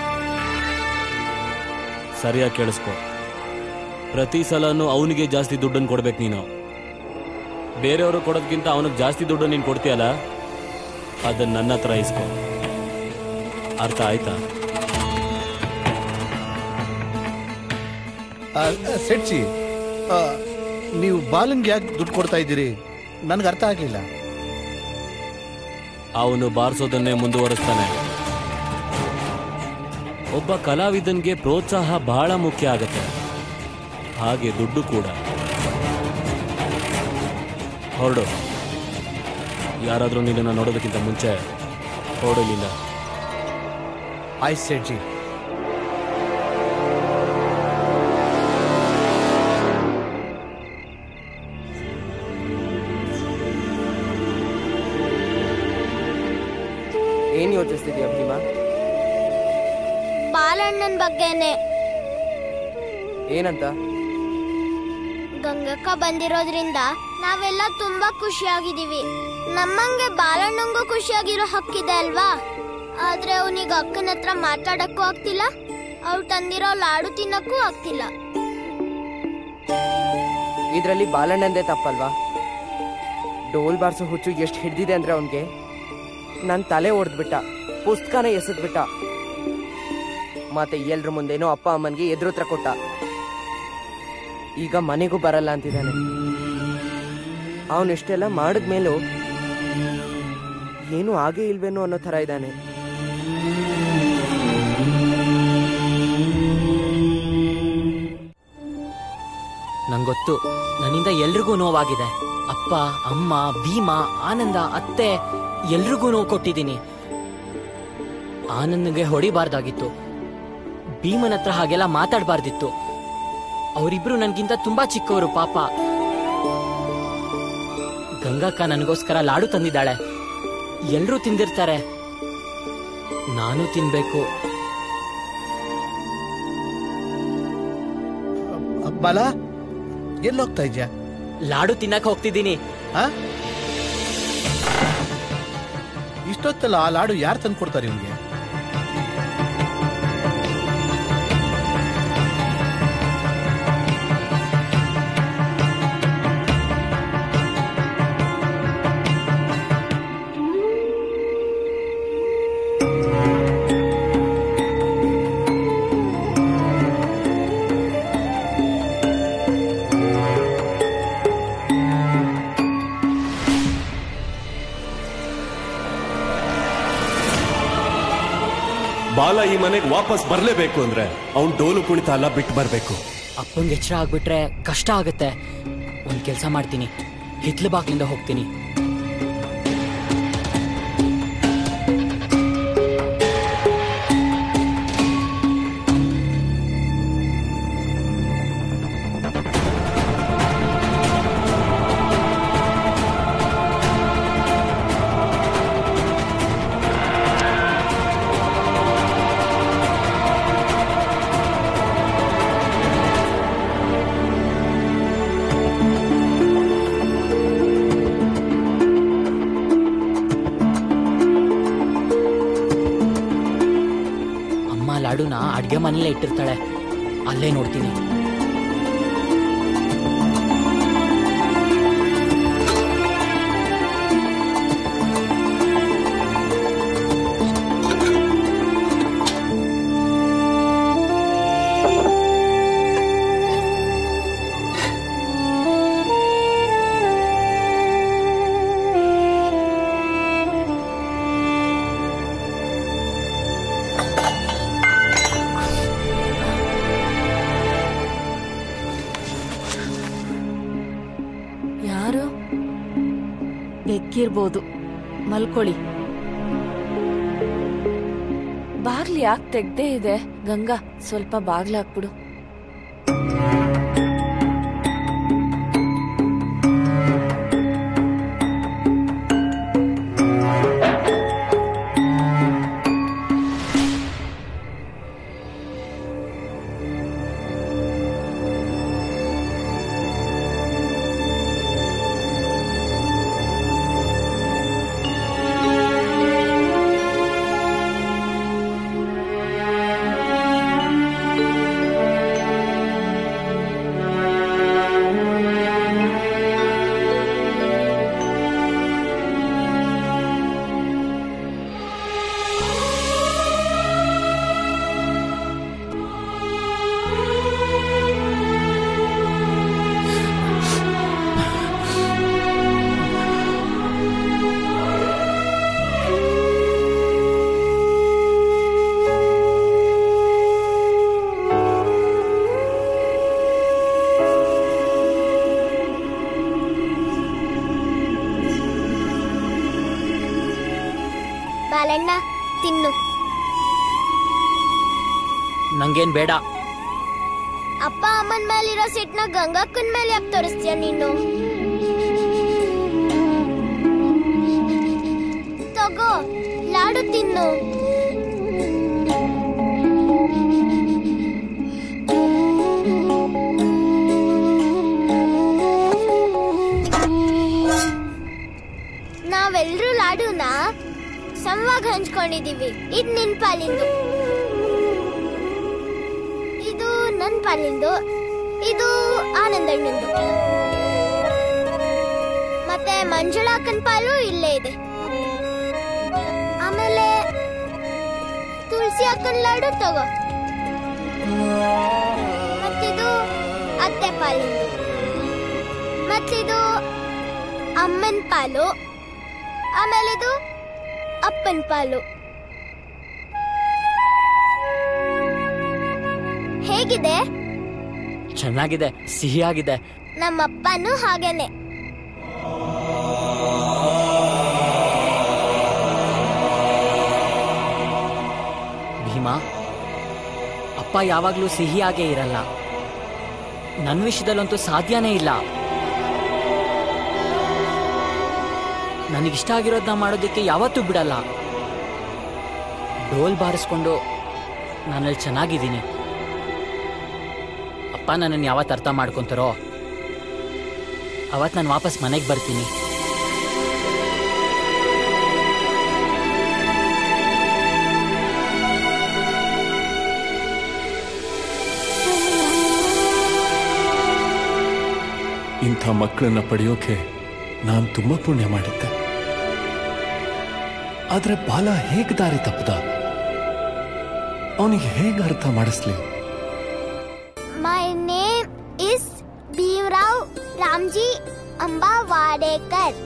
Speaker 9: ಸರಿಯಾಗಿ ಕೇಳಿಸ್ಕೊ ಪ್ರತಿ ಸಲನೂ ಅವನಿಗೆ ಜಾಸ್ತಿ ದುಡ್ಡನ್ನು ಕೊಡ್ಬೇಕು ನೀನು ಬೇರೆಯವರು ಕೊಡೋದ್ಕಿಂತ ಅವನಿಗೆ ಜಾಸ್ತಿ ದುಡ್ಡು ನೀನು ಕೊಡ್ತೀಯಲ್ಲ ಅದನ್ನ ನನ್ನ ಹತ್ರ ಇಸ್ಕೊ ಅರ್ಥ ಆಯ್ತಾ
Speaker 7: ಆ, ಆ, ಸೇಠ್ಜಿ ಆ, ನೀವು ಬಾಲನ್ಗೆ ಯಾಕೆ ದುಡ್ಡು ಕೊಡ್ತಾ ಇದ್ದೀರಿ ನನ್ಗೆ ಅರ್ಥ ಆಗ್ಲಿಲ್ಲ
Speaker 9: ಅವನು ಬಾರಿಸೋದನ್ನೇ ಮುಂದುವರಿಸ್ತಾನೆ ಒಬ್ಬ ಕಲಾವಿದನ್ಗೆ ಪ್ರೋತ್ಸಾಹ ಬಹಳ ಮುಖ್ಯ ಆಗತ್ತೆ ಹಾಗೆ ದುಡ್ಡು ಕೂಡ ಹೊರಡು ಯಾರಾದ್ರೂ ನಿನ್ನನ್ನು ನೋಡೋದಕ್ಕಿಂತ ಮುಂಚೆ ಹೊರಡಲಿಲ್ಲ
Speaker 7: ಆಯ್ತು ಸೇಠ್ಜಿ
Speaker 4: ಏನ್ ಯೋಚಿಸ್ತಿದ್ಯಾ ಭೀಮಾ
Speaker 5: ಬಾಲಣ್ಣನ್ ಬಗ್ಗೆನೆ
Speaker 4: ಏನಂತ
Speaker 5: ಗಂಗಕ್ಕ ಬಂದಿರೋದ್ರಿಂದ ನಾವೆಲ್ಲ ತುಂಬಾ ಖುಷಿಯಾಗಿದೀವಿ ನಮ್ಮಂಗೆ ಬಾಲಣ್ಣಂಗೂ ಖುಷಿಯಾಗಿರೋ ಹಕ್ಕಿದೆ ಅಲ್ವಾ ಆದ್ರೆ ಅವನಿಗೆ ಅಕ್ಕನ ಹತ್ರ ಮಾತಾಡಕ್ಕೂ ಆಗ್ತಿಲ್ಲ ಅವ್ರು ತಂದಿರೋ ಲಾಡು ತಿನ್ನಕ್ಕೂ ಆಗ್ತಿಲ್ಲ
Speaker 4: ಇದ್ರಲ್ಲಿ ಬಾಲಣ್ಣಂದೇ ತಪ್ಪಲ್ವಾ ಡೋಲ್ ಬಾರ್ಸೋ ಹುಚ್ಚು ಎಷ್ಟು ಹಿಡ್ದಿದೆ ಅಂದ್ರೆ ಅವನ್ಗೆ ನನ್ ತಲೆ ಒಡೆದ್ಬಿಟ್ಟ ಪುಸ್ತಕನ ಎಸೆದ್ಬಿಟ್ಟ ಮತ್ತೆ ಎಲ್ರ ಮುಂದೇನೋ ಅಪ್ಪ ಅಮ್ಮನ್ಗೆ ಎದುರುತ್ರ ಕೊಟ್ಟ ಈಗ ಮನೆಗೂ ಬರಲ್ಲ ಅಂತಿದ್ದಾನೆ ಅವನಿಷ್ಟೆಲ್ಲ ಮಾಡಿದ್ಮೇಲೂ ಏನು ಆಗೇ ಇಲ್ವೇನೋ ಅನ್ನೋ ಥರ ಇದ್ದಾನೆ
Speaker 6: ನಂಗೊತ್ತು ನನ್ನಿಂದ ಎಲ್ರಿಗೂ ನೋವಾಗಿದೆ ಅಪ್ಪ ಅಮ್ಮ ಭೀಮಾ ಆನಂದ ಅತ್ತೆ ಎಲ್ರಿಗೂ ನೋವು ಕೊಟ್ಟಿದ್ದೀನಿ ಆನಂದ್ಗೆ ಹೊಡಿಬಾರ್ದಾಗಿತ್ತು ಭೀಮನ ಹತ್ರ ಹಾಗೆಲ್ಲ ಮಾತಾಡಬಾರ್ದಿತ್ತು ಅವರಿಬ್ರು ನನ್ಗಿಂತ ತುಂಬಾ ಚಿಕ್ಕವರು ಪಾಪ ಗಂಗಕ್ಕ ನನಗೋಸ್ಕರ ಲಾಡು ತಂದಿದ್ದಾಳೆ ಎಲ್ರೂ ತಿಂದಿರ್ತಾರೆ ನಾನು ತಿನ್ಬೇಕು
Speaker 7: ಬಾಲ ಎಲ್ಲೋಗ್ತಾ ಇದ್ಯಾ
Speaker 6: ಲಾಡು ತಿನ್ನಕ್ ಹೋಗ್ತಿದ್ದೀನಿ
Speaker 7: ಆ? ಇಷ್ಟೊತ್ತಲ್ಲ ಆ ಲಾಡು ಯಾರು ತಂದು ಕೊಡ್ತಾರೆ ಇವನಿಗೆ
Speaker 8: ಬಾಲ ಈ ಮನೆಗೆ ವಾಪಸ್ ಬರ್ಲೇಬೇಕು ಅಂದ್ರೆ ಅವ್ನ್ ಡೋಲು ಕುಣಿತ ಎಲ್ಲ ಬಿಟ್ಟು ಬರ್ಬೇಕು
Speaker 6: ಅಪ್ಪಂಗೆ ಎಚ್ಚರ ಆಗ್ಬಿಟ್ರೆ ಕಷ್ಟ ಆಗುತ್ತೆ ಒಂದ್ ಕೆಲಸ ಮಾಡ್ತೀನಿ ಹಿತ್ಲು ಬಾಗ್ಲಿಂದ ಹೋಗ್ತೀನಿ ಲಾಡುನ ಅಡ್ಗೆ ಮನೇಲೆ ಇಟ್ಟಿರ್ತಾಳೆ ಅಲ್ಲೇ ನೋಡ್ತೀನಿ
Speaker 2: ಯಾರು ಬೆಕ್ಕಿರ್ಬೋದು ಮಲ್ಕೊಳ್ಳಿ
Speaker 1: ಬಾಗ್ಲಿ ಯಾಕೆ ತೆಗ್ದೇ ಇದೆ ಗಂಗಾ ಸ್ವಲ್ಪ ಬಾಗ್ಲ ಹಾಕ್ಬಿಡು
Speaker 5: ಬಾಲಣ್ಣ ತಿನ್ನು
Speaker 6: ನಂಗೇನ್ ಬೇಡ
Speaker 5: ಅಪ್ಪ ಅಮ್ಮನ ಮೇಲಿರೋ ಸಿಟ್ನ ಗಂಗಕ್ಕನ್ ಮೇಲೆ ಯಾಕೆ ತೋರಿಸ್ತೀಯ ನೀನು ತಗೋ ಲಾಡು ತಿನ್ನು ನಾವೆಲ್ಲರೂ ಲಾಡುನ ಸಮವಾಗಿ ಹಂಚ್ಕೊಂಡಿದೀವಿ ಇದ್ ನಿನ್ ಪಾಲಿಂದು ಇದು ನನ್ ಪಾಲಿಂದು ಇದು ಆನಂದಣ್ಣಂದು ಮತ್ತೆ ಮಂಜುಳಾ ಅಕ್ಕನ್ ಪಾಲು ಇಲ್ಲೇ ಇದೆ ಆಮೇಲೆ ತುಳಸಿ ಅಕ್ಕನ್ ಲಾಡು ತಗೋ ಮತ್ತಿದು ಅತ್ತೆ ಪಾಲಿಂದು ಮತ್ತಿದು ಅಮ್ಮನ್ ಪಾಲು ಆಮೇಲೆ ಇದು ಅಪ್ಪನ್ ಪಾಲು ಹೇಗಿದೆ
Speaker 6: ಚೆನ್ನಾಗಿದೆ ಸಿಹಿಯಾಗಿದೆ
Speaker 5: ನಮ್ಮಪ್ಪನೂ ಹಾಗೇನೆ
Speaker 6: ಭೀಮಾ ಅಪ್ಪ ಯಾವಾಗ್ಲೂ ಸಿಹಿಯಾಗೇ ಇರಲ್ಲ ನನ್ನ ವಿಷಯದಲ್ಲಂತೂ ಸಾಧ್ಯನೇ ಇಲ್ಲ ನನಗಿಷ್ಟ ಆಗಿರೋದನ್ನ ಮಾಡೋದಕ್ಕೆ ಯಾವತ್ತೂ ಬಿಡಲ್ಲ ಡೋಲ್ ಬಾರಿಸ್ಕೊಂಡು ನಾನಲ್ಲಿ ಚೆನ್ನಾಗಿದ್ದೀನಿ ಅಪ್ಪ ನನ್ನನ್ನು ಯಾವತ್ತು ಅರ್ಥ ಮಾಡ್ಕೊಂತಾರೋ ಅವತ್ತು ನಾನು ವಾಪಸ್ ಮನೆಗೆ ಬರ್ತೀನಿ
Speaker 8: ಇಂಥ ಮಕ್ಕಳನ್ನ ಪಡೆಯೋಕೆ ನಾನು ತುಂಬಾ ಪುಣ್ಯ ಮಾಡಿದ್ದೆ ಆದ್ರೆ ಬಾಲ ಹೇಗ್ ದಾರಿ ತಪ್ಪದ ಅವನಿಗೆ ಹೇಗೆ ಅರ್ಥ ಮಾಡಿಸ್ಲಿ
Speaker 5: my name is Bhimrao Ramji Ambavadekar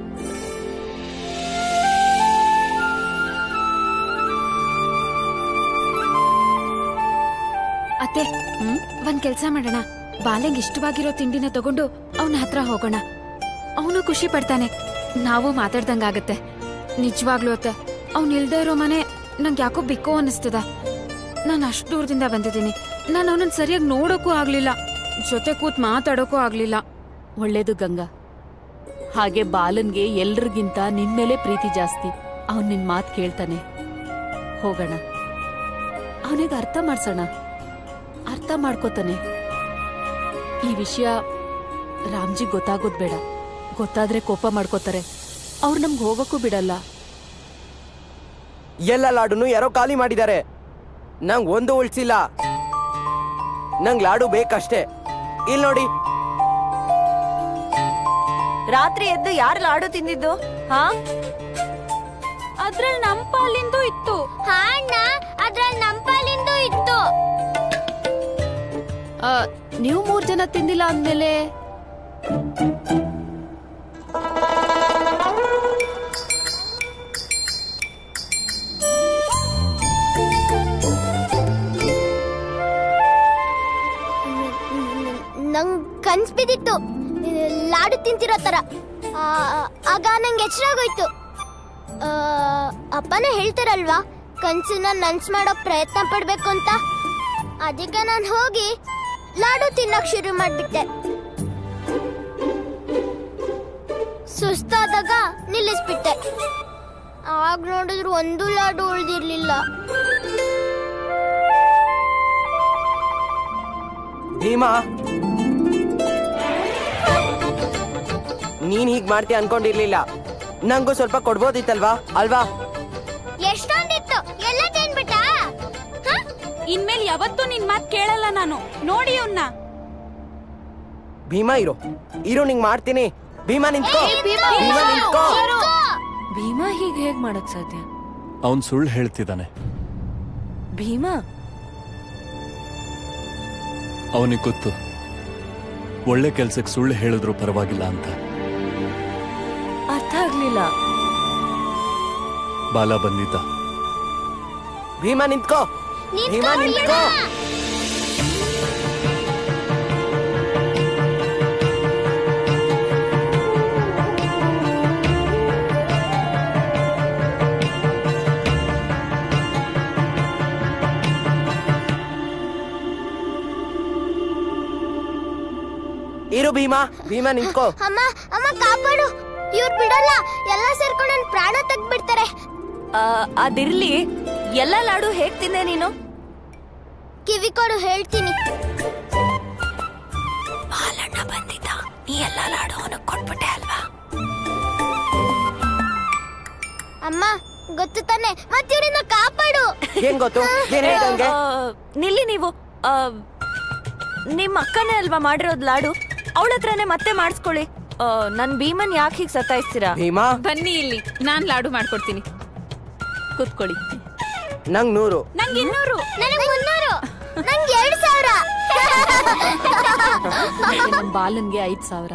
Speaker 3: ಅತ್ತೆ ಒಂದ್ ಕೆಲ್ಸ ಮಾಡೋಣ ಬಾಲೆಂಗ್ ಇಷ್ಟವಾಗಿರೋ ತಿಂಡಿನ ತಗೊಂಡು ಅವನ ಹತ್ರ ಹೋಗೋಣ ಅವನು ಖುಷಿ ಪಡ್ತಾನೆ ನಾವು ಮಾತಾಡ್ದಂಗಾಗತ್ತೆ ನಿಜವಾಗ್ಲೂ ಅತ್ತೆ ಅವ್ನ್ ಇಲ್ದೇ ಇರೋ ಮನೆ ನಂಗೆ ಯಾಕೋ ಬಿಕ್ಕೋ ಅನಿಸ್ತದ ನಾನು ಅಷ್ಟು ದೂರದಿಂದ ಬಂದಿದ್ದೀನಿ ನಾನು ಅವನನ್ನ ಸರಿಯಾಗಿ ನೋಡೋಕ್ಕೂ ಆಗ್ಲಿಲ್ಲ ಜೊತೆ ಕೂತ್ ಮಾತಾಡೋಕ್ಕೂ ಆಗ್ಲಿಲ್ಲ
Speaker 2: ಒಳ್ಳೇದು ಗಂಗಾ ಹಾಗೆ ಬಾಲನ್ಗೆ ಎಲ್ರಿಗಿಂತ ನಿನ್ ಮೇಲೆ ಪ್ರೀತಿ ಜಾಸ್ತಿ ಅವನ್ ನಿನ್ ಮಾತ್ ಕೇಳ್ತಾನೆ ಹೋಗೋಣ ಅವನಿಗೆ ಅರ್ಥ ಮಾಡ್ಸೋಣ ಅರ್ಥ ಮಾಡ್ಕೋತಾನೆ ಈ ವಿಷಯ ರಾಮ್ಜಿ ಗೊತ್ತಾಗೋದ್ ಬೇಡ ಗೊತ್ತಾದ್ರೆ ಕೋಪ ಮಾಡ್ಕೋತಾರೆ ಅವ್ರು ನಮ್ಗೆ ಹೋಗಕ್ಕೂ ಬಿಡಲ್ಲ
Speaker 4: ಎಲ್ಲ ಲಾಡುನು ಯಾರೋ ಖಾಲಿ ಮಾಡಿದ್ದಾರೆ ನಂಗ್ ಒಂದು ಉಳ್ಸಿಲ್ಲ ನಂಗ್ ಲಾಡು ಬೇಕಷ್ಟೇ ಇಲ್ಲಿ ನೋಡಿ
Speaker 1: ರಾತ್ರಿ ಎದ್ದು ಯಾರು ಲಾಡು ತಿಂದಿದ್ದು ಹಾ
Speaker 2: ಅದ್ರಲ್ಲಿ ನಮ್ ಪಾಲಿಂದು ಇತ್ತು
Speaker 5: ಹಾ ಅಣ್ಣ ಅದ್ರಲ್ಲಿ ನಮ್ ಪಾಲಿಂದು ಇತ್ತು
Speaker 2: ಆ, ನೀವು ಮೂರ್ ಜನ ತಿಂದಿಲ್ಲ ಅಂದ್ಮೇಲೆ
Speaker 5: ನಂಗ್ ಕನ್ಸ್ ಬಿದ್ದಿತ್ತು ಲಾಡು ತಿಂತಿರೋ ತರ ಆ, ಆಗ ನಂಗೆ ಎಚ್ಚರಾಗೋಯ್ತು ಆ, ಅಪ್ಪನೇ ಹೇಳ್ತಾರಲ್ವಾ ಕನ್ಸನ್ನ ನನ್ಸ್ ಮಾಡೋ ಪ್ರಯತ್ನ ಪಡ್ಬೇಕು ಅಂತ ಅದಕ್ಕೆ ನಾನು ಹೋಗಿ ಲಾಡು ತಿನ್ನಕ್ ಶುರು ಮಾಡ್ಬಿಟ್ಟೆ ಸುಸ್ತಾದಾಗ ನಿಲ್ಲಿಸ್ಬಿಟ್ಟೆ ಆಗ ನೋಡಿದ್ರು ಒಂದು ಲಾಡು ಉಳ್ದಿರ್ಲಿಲ್ಲ
Speaker 4: ಭೀಮಾ ನೀನ್ ಹೀಗ್ ಮಾಡ್ತೀಯ ಅನ್ಕೊಂಡಿರ್ಲಿಲ್ಲ ನಂಗೂ ಸ್ವಲ್ಪ ಕೊಡ್ಬೋದಿತ್ತಲ್ವಾ ಅಲ್ವಾ
Speaker 5: ಎಷ್ಟೊಂದಿತ್ತು ಎಲ್ಲ ತಿನ್ಬಿಟ್ಟ
Speaker 2: ಇನ್ಮೇಲೆ ಯಾವತ್ತೂ ನಿನ್ ಮಾತ್ ಕೇಳಲ್ಲ ನಾನು ನೋಡಿ ಅವ್ನ
Speaker 4: ಭೀಮಾ ಇರು ಇರು ನಿಂಗ್ ಮಾಡ್ತೀನಿ ಭೀಮಾ ನಿಂತ್ಕೋ ಭೀಮಾ ನಿಂತ್ಕೋ
Speaker 1: ಭೀಮಾ ಹೀಗೆ ಹೇಗ್ ಮಾಡಕ್ ಸಾಧ್ಯ
Speaker 8: ಅವನ್ ಸುಳ್ಳು ಹೇಳ್ತಿದ್ದಾನೆ
Speaker 1: ಭೀಮಾ
Speaker 8: ಅವನಿಗೆ ಗೊತ್ತು ಒಳ್ಳೆ ಕೆಲ್ಸಕ್ಕೆ ಸುಳ್ಳು ಹೇಳಿದ್ರು ಪರವಾಗಿಲ್ಲ ಅಂತ
Speaker 1: ಅರ್ಥ ಆಗ್ಲಿಲ್ಲ
Speaker 8: ಬಾಲ ಬಂದಿದ್ದ
Speaker 4: ಭೀಮಾ ನಿಂತ್ಕೋ ಭೀಮಾ ನಿಂತ್ಕೋ ಇರು ಭೀಮಾ ಭೀಮಾ ನಿಂತ್ಕೋ
Speaker 5: ಅಮ್ಮ ಅಮ್ಮ ಕಾಪಾಡು ಇವ್ರು ಬಿಡಲ್ಲ ಎಲ್ಲ ಸೇರ್ಕೊಂಡು ನನ್ ಪ್ರಾಣ ತೆಗ್ದ್ಬಿಡ್ತಾರೆ
Speaker 1: ಆ, ಅದಿರ್ಲಿ ಎಲ್ಲ ಲಾಡು ಹೇಗ್ ತಿಂದೆ ನೀನು
Speaker 5: ಕಿವಿ ಕೊಡು ಹೇಳ್ತೀನಿ
Speaker 1: ಬಾಲಣ್ಣ ಬಂದಿದ್ದ ನೀ ಎಲ್ಲ ಲಾಡು ಅವನಿಗೆ ಕೊಟ್ಬಿಟ್ಟೆ ಅಲ್ವಾ
Speaker 5: ಅಮ್ಮ ಗೊತ್ತು ತಾನೆ ಮತ್ತೆ ಇವ್ರನ್ನ ಕಾಪಾಡು
Speaker 4: ಏನ್ ಗೊತ್ತು ಏನ್ ಹೇಳ್ದಂಗೆ
Speaker 1: ಆ, ನಿಲ್ಲಿ ನೀವು ಆ, ನಿಮ್ ಅಕ್ಕನೇ ಅಲ್ವಾ ಮಾಡಿರೋದ್ ಲಾಡು ಅವಳ ಹತ್ರನೇ ಮತ್ತೆ ಮಾಡಿಸ್ಕೊಳ್ಳಿ ಆ, ನನ್ ಭೀಮನ್ ಯಾಕೆ ಹೀಗ್ ಸತಾಯಿಸ್ತೀರಾ
Speaker 4: ಭೀಮಾ
Speaker 2: ಬನ್ನಿ ಇಲ್ಲಿ ನಾನ್ ಲಾಡು ಮಾಡ್ಕೊಡ್ತೀನಿ ಕೂತ್ಕೊಳ್ಳಿ
Speaker 4: ನಂಗ್ ನೂರು
Speaker 2: ನಂಗೆ ಇನ್ನೂರು
Speaker 5: ನನಗೆ ಮುನ್ನೂರು ನಂಗೆ ಎರಡು ಸಾವಿರ
Speaker 2: ನಮ್ ಬಾಲನ್ಗೆ ಐದ್ ಸಾವಿರ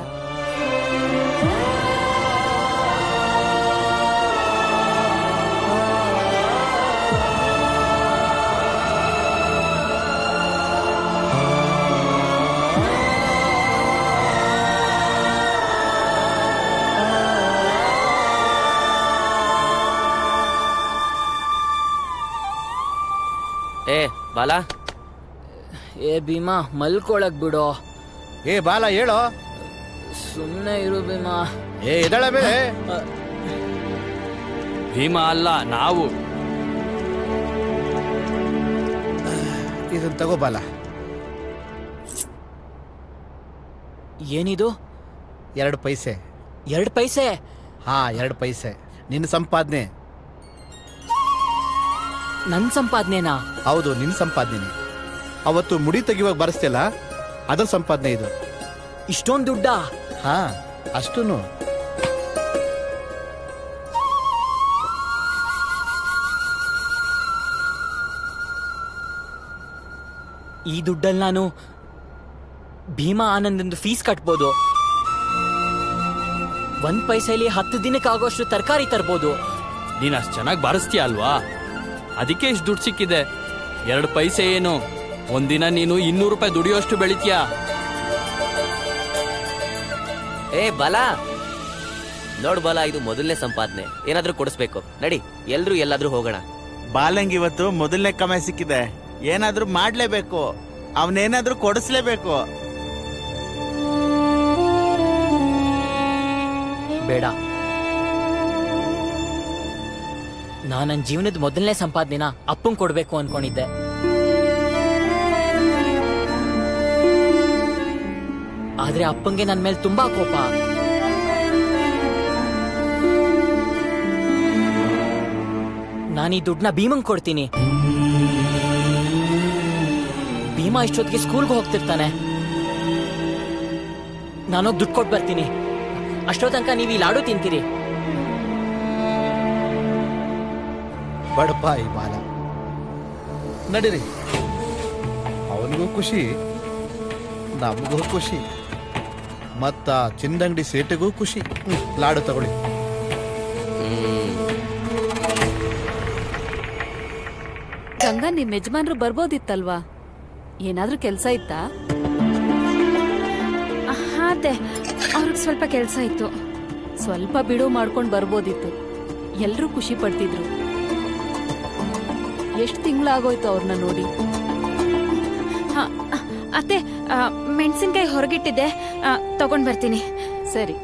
Speaker 10: ಏ ಬಾಲ
Speaker 6: ಏ ಭೀಮಾ ಮಲ್ಕೊಳಕ್ ಬಿಡೋ
Speaker 7: ಏ ಬಾಲ ಹೇಳೋ
Speaker 6: ಸುಮ್ನೆ ಇರು ಭೀಮಾ
Speaker 7: ಏ ಎದಳ ಮೇಲೆ
Speaker 9: ಭೀಮಾ ಅಲ್ಲ ನಾವು
Speaker 7: ಇದನ್ನ ತಗೋ ಬಾಲ
Speaker 6: ಏನಿದು
Speaker 7: ಎರಡು ಪೈಸೆ
Speaker 6: ಎರಡ್ ಪೈಸೆ
Speaker 7: ಹಾ ಎರಡು ಪೈಸೆ ನಿನ್ನ ಸಂಪಾದನೆ
Speaker 6: ನನ್ ಸಂಪಾದನೆನಾ
Speaker 7: ಹೌದು ನಿನ್ನ ಸಂಪಾದನೆ ಅವತ್ತು ಮುಡಿ ತೆಗಿವಾಗ ಬರೆಸ್ತಿಲ್ಲ ಅದರ ಸಂಪಾದನೆ ಇದು
Speaker 6: ಇಷ್ಟೊಂದ್ ದುಡ್ಡಾ
Speaker 7: ಹಾ ಅಷ್ಟೂನು
Speaker 6: ಈ ದುಡ್ಡಲ್ಲಿ ನಾನು ಭೀಮಾ ಆನಂದಂದು ಫೀಸ್ ಕಟ್ಬೋದು ಒಂದ್ ಪೈಸೆಲಿ ಹತ್ತು ದಿನಕ್ಕೆ ಆಗೋಷ್ಟು ತರಕಾರಿ ತರ್ಬೋದು
Speaker 9: ನೀನ್ ಅಷ್ಟ್ ಚೆನ್ನಾಗಿ ಬಾರಿಸ್ತೀಯ ಅಲ್ವಾ ಅದಕ್ಕೆ ಇಷ್ಟು ದುಡ್ಡು ಸಿಕ್ಕಿದೆ ಎರಡು ಪೈಸೆ ಏನು ಒಂದಿನ ನೀನು ಇನ್ನೂರು ರೂಪಾಯಿ ದುಡಿಯೋಷ್ಟು ಬೆಳಿತೀಯಾ
Speaker 10: ಏ ಬಲ ನೋಡ್ ಬಲ ಇದು ಮೊದಲನೇ ಸಂಪಾದನೆ ಏನಾದ್ರೂ ಕೊಡಿಸ್ಬೇಕು ನಡಿ ಎಲ್ರು ಎಲ್ಲಾದ್ರೂ ಹೋಗೋಣ
Speaker 11: ಬಾಲಂಗ್ ಇವತ್ತು ಮೊದಲನೇ ಕಮೆ ಸಿಕ್ಕಿದೆ ಏನಾದ್ರೂ ಮಾಡ್ಲೇಬೇಕು ಅವನೇನಾದ್ರೂ ಕೊಡಿಸ್ಲೇಬೇಕು
Speaker 6: ಬೇಡ ನಾ ನನ್ನ ಜೀವನದ ಮೊದಲನೇ ಸಂಪಾದನೆನ ಅಪ್ಪಂಗ್ ಕೊಡ್ಬೇಕು ಅನ್ಕೊಂಡಿದ್ದೆ ಆದ್ರೆ ಅಪ್ಪಂಗೆ ನನ್ ಮೇಲೆ ತುಂಬಾ ಕೋಪ ನಾನು ಈ ದುಡ್ಡನ್ನ ಭೀಮಂಗ್ ಕೊಡ್ತೀನಿ ಭೀಮಾ ಇಷ್ಟೊತ್ತಿಗೆ ಸ್ಕೂಲ್ಗೆ ಹೋಗ್ತಿರ್ತಾನೆ ನಾನೋಗ್ ದುಡ್ಡು ಕೊಟ್ಟು ಬರ್ತೀನಿ ಅಷ್ಟೋ ತನಕ ನೀವು ಈ ಲಾಡು ತಿಂತೀರಿ
Speaker 7: ಬಡಪ ಈ ಬಾಲ ನಡೀರಿ ಅವನಿಗೂ ಖುಷಿ ನಮಗೂ ಖುಷಿ ಮತ್ತ ಚಿಂದಂಗಡಿ ಸೇಟಿಗೂ ಖುಷಿ ಹ್ಮ್, ಲಾಡು ತಗೊಳ್ಳಿ
Speaker 2: ಗಂಗಾ ನಿಮ್ ಯಜಮಾನ್ರು ಬರ್ಬೋದಿತ್ತಲ್ವಾ ಏನಾದ್ರೂ ಕೆಲ್ಸ ಇತ್ತಾ
Speaker 3: ಅದೇ ಅವ್ರಿಗೆ ಸ್ವಲ್ಪ ಕೆಲಸ ಇತ್ತು
Speaker 2: ಸ್ವಲ್ಪ ಬಿಡು ಮಾಡ್ಕೊಂಡ್ ಬರ್ಬೋದಿತ್ತು ಎಲ್ರೂ ಖುಷಿ ಪಡ್ತಿದ್ರು ಎಷ್ಟ್ ತಿಂಗಳಾಗೋಯ್ತು ಅವ್ರನ್ನ ನೋಡಿ
Speaker 3: ಹ, ಅತ್ತೆ ಮೆಣಸಿನ್ಕಾಯಿ ಹೊರಗಿಟ್ಟಿದ್ದೆ ಆ, ತಗೊಂಡ್ ಬರ್ತೀನಿ
Speaker 2: ಸರಿ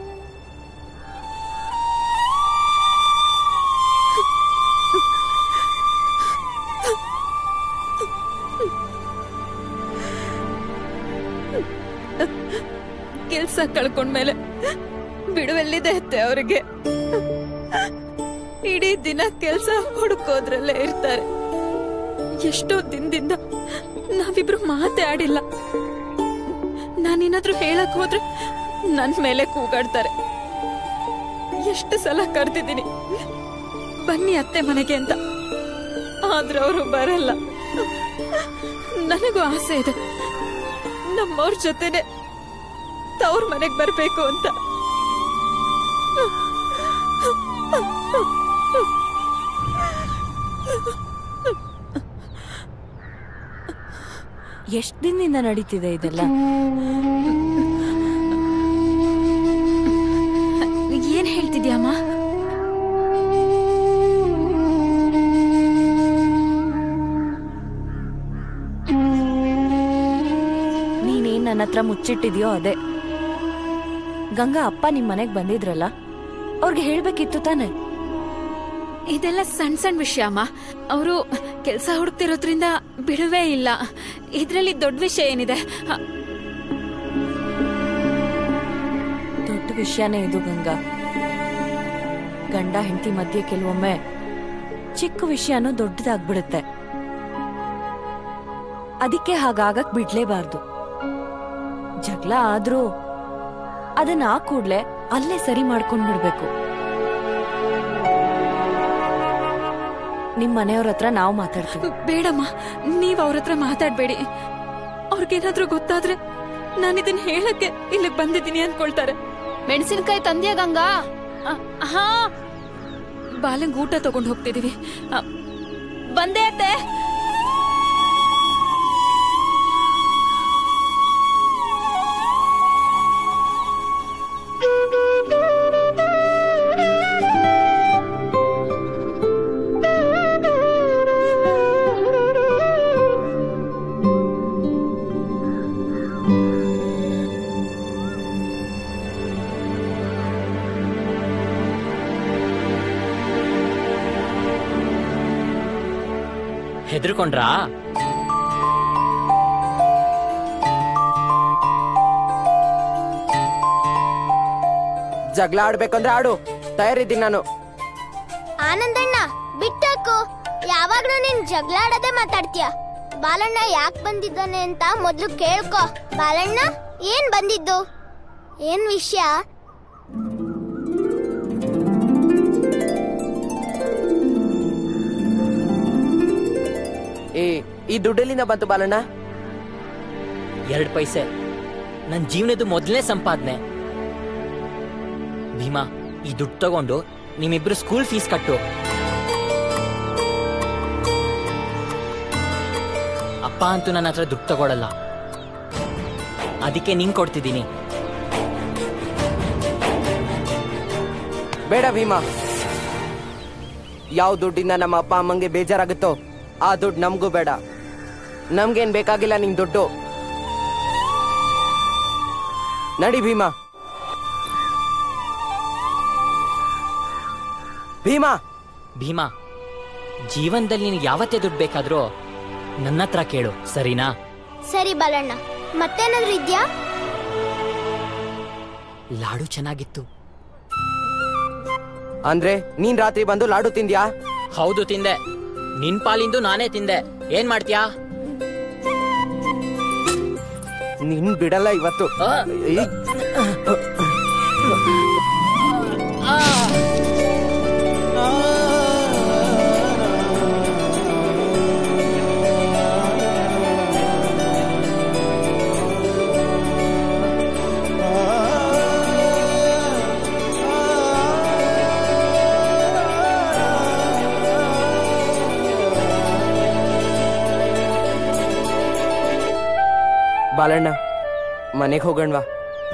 Speaker 3: ಕೆಲ್ಸ ಕಳ್ಕೊಂಡ್ಮೇಲೆ ಬಿಡುವೆಲ್ಲಿದೆ ಅತ್ತೆ ಅವ್ರಿಗೆ ಇಡೀ ದಿನ ಕೆಲ್ಸ ಹುಡುಕೋದ್ರಲ್ಲೇ ಇರ್ತಾರೆ ಎಷ್ಟೋ ದಿನದಿಂದ ನಾವಿಬ್ರು ಮಾತೇ ಆಡಿಲ್ಲ ನಾನೇನಾದ್ರೂ ಹೇಳಕ್ ಹೋದ್ರೆ ನನ್ ಮೇಲೆ ಕೂಗಾಡ್ತಾರೆ ಎಷ್ಟು ಸಲ ಕರ್ತಿದ್ದೀನಿ ಬನ್ನಿ ಅತ್ತೆ ಮನೆಗೆ ಅಂತ ಆದ್ರೆ ಅವರು ಬರಲ್ಲ ನನಗೂ ಆಸೆ ಇದೆ ನಮ್ಮವ್ರ ಜೊತೆನೆ ತವ್ರ ಮನೆಗ್ ಬರ್ಬೇಕು ಅಂತ
Speaker 1: ಎಷ್ಟ್ ದಿನದಿಂದ ನಡೀತಿದೆ ಇದೆಲ್ಲ
Speaker 3: ಏನ್ ಹೇಳ್ತಿದ್ಯಮ್ಮ
Speaker 1: ನೀನೇನ್ ನನ್ನ ಹತ್ರ ಮುಚ್ಚಿಟ್ಟಿದ್ಯೋ ಅದೇ ಗಂಗಾ ಅಪ್ಪ ನಿಮ್ ಮನೆಗ್ ಬಂದಿದ್ರಲ್ಲ ಅವ್ರಿಗೆ ಹೇಳ್ಬೇಕಿತ್ತು ತಾನೆ
Speaker 3: ಇದೆಲ್ಲ ಸಣ್ಣ ಸಣ್ಣ ವಿಷಯ ಅಮ್ಮ ಅವರು ಕೆಲಸ ಹುಡುಕ್ತಿರೋದ್ರಿಂದ ಬಿಡುವೇ ಇಲ್ಲ ಇದ್ರಲ್ಲಿ ದೊಡ್ಡ ವಿಷಯ ಏನಿದೆ ಹ,
Speaker 1: ದೊಡ್ಡ ವಿಷಯನೇ ಇದು ಗಂಗಾ ಗಂಡ ಹೆಂಡತಿ ಮಧ್ಯೆ ಕೆಲವೊಮ್ಮೆ ಚಿಕ್ಕ ವಿಷಯನೂ ದೊಡ್ಡದಾಗ್ಬಿಡುತ್ತೆ ಅದಕ್ಕೆ ಹಾಗಾಗಕ್ ಬಿಡ್ಲೇಬಾರ್ದು ಜಗಳ ಆದ್ರೂ ಅದನ್ನ ಆ ಕೂಡ್ಲೆ ಅಲ್ಲೇ ಸರಿ ಮಾಡ್ಕೊಂಡ್ ಬಿಡ್ಬೇಕು ನಿಮ್ ಮನೆಯವ್ರ ಹತ್ರ ನಾವು ಮಾತಾಡ್ತೀವಿ
Speaker 3: ಬೇಡಮ್ಮ ನೀವ್ ಅವ್ರ ಹತ್ರ ಮಾತಾಡ್ಬೇಡಿ ಅವ್ರಿಗೇನಾದ್ರೂ ಗೊತ್ತಾದ್ರೆ ನಾನು ಇದನ್ನ ಹೇಳಕ್ಕೆ ಇಲ್ಲಿಗೆ ಬಂದಿದ್ದೀನಿ ಅನ್ಕೊಳ್ತಾರೆ
Speaker 2: ಮೆಣಸಿನಕಾಯಿ ತಂದ್ಯಾ ಗಂಗಾ
Speaker 3: ಅ, ಹಾ ಬಾಲಂಗ್ ಊಟ ತಗೊಂಡ್ ಹೋಗ್ತಿದೀವಿ ಅ, ಬಂದೆ ಅತ್ತೆ
Speaker 6: ಹೆದರ್ಕೊಂಡ್ರಾ
Speaker 4: ಜಗಳ ಆಡ್ಬೇಕಂದ್ರೆ ಆಡು ತಯಾರಿದ್ದೀನಿ ನಾನು
Speaker 5: ಆನಂದಣ್ಣ ಬಿಟ್ಟಾಕು ಯಾವಾಗ್ಲೂ ನೀನ್ ಜಗಳ ಆಡದೆ ಮಾತಾಡ್ತೀಯ ಬಾಲಣ್ಣ ಯಾಕೆ ಬಂದಿದ್ದಾನೆ ಅಂತ ಮೊದ್ಲು ಕೇಳ್ಕೊ ಬಾಲಣ್ಣ ಏನ್ ಬಂದಿದ್ದು ಏನ್ ವಿಷಯ
Speaker 4: ಏ ಈ ದುಡ್ಡೆಲ್ಲಿಂದ ಬಂತು ಬಾಲಣ್ಣ
Speaker 6: ಎರಡ್ ಪೈಸೆ ನನ್ ಜೀವನದ ಮೊದಲನೇ ಸಂಪಾದನೆ ಭೀಮಾ ಈ ದುಡ್ಡು ತಗೊಂಡು ನಿಮ್ಮಿಬ್ರು ಸ್ಕೂಲ್ ಫೀಸ್ ಕಟ್ಟು ಅಪ್ಪ ಅಂತೂ ನನ್ನ ಹತ್ರ ದುಡ್ಡು ತಗೊಳಲ್ಲ ಅದಕ್ಕೆ ನಿಂಗ್ ಕೊಡ್ತಿದ್ದೀನಿ
Speaker 4: ಬೇಡ ಭೀಮಾ ಯಾವ ದುಡ್ಡಿಂದ ನಮ್ಮ ಅಪ್ಪ ಅಮ್ಮಂಗೆ ಬೇಜಾರಾಗುತ್ತೋ ಆ ದುಡ್ಡು ನಮಗೂ ಬೇಡ ನಮ್ಗೇನ್ ಬೇಕಾಗಿಲ್ಲ ನಿಂಗ್ ದುಡ್ಡು ನಡಿ ಭೀಮಾ ಭೀಮಾ
Speaker 6: ಭೀಮಾ ಜೀವನದಲ್ಲಿ ನಿನಗೆ ಯಾವತ್ತೇ ದುಡ್ಡು ಬೇಕಾದ್ರೂ ನನ್ನ ಹತ್ರ ಕೇಳು ಸರಿನಾ
Speaker 5: ಸರಿ ಬಾಲಣ್ಣ ಮತ್ತೇನಾದ್ರೂ ಇದ್ಯಾ
Speaker 6: ಲಾಡು ಚೆನ್ನಾಗಿತ್ತು
Speaker 4: ಅಂದ್ರೆ ನೀನ್ ರಾತ್ರಿ ಬಂದು ಲಾಡು ತಿಂದ್ಯಾ
Speaker 6: ಹೌದು ತಿಂದೆ ನಿನ್ ಪಾಲಿಂದು ನಾನೇ ತಿಂದೆ ಏನ್ ಮಾಡ್ತೀಯಾ
Speaker 4: ನಿನ್ ಬಿಡಲ್ಲ ಇವತ್ತು ಏಯ್. ಬಾಲಣ್ಣ ಮನೆಗೆ ಹೋಗಣ್ವಾ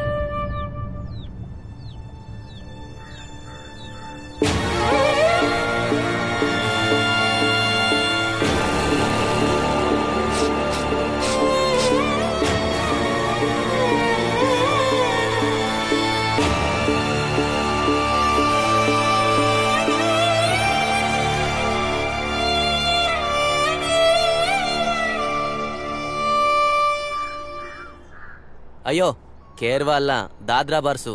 Speaker 10: ಅಯ್ಯೋ ಕೇರ್ವಾ ಅಲ್ಲ ದಾದ್ರಾ ಬಾರ್ಸು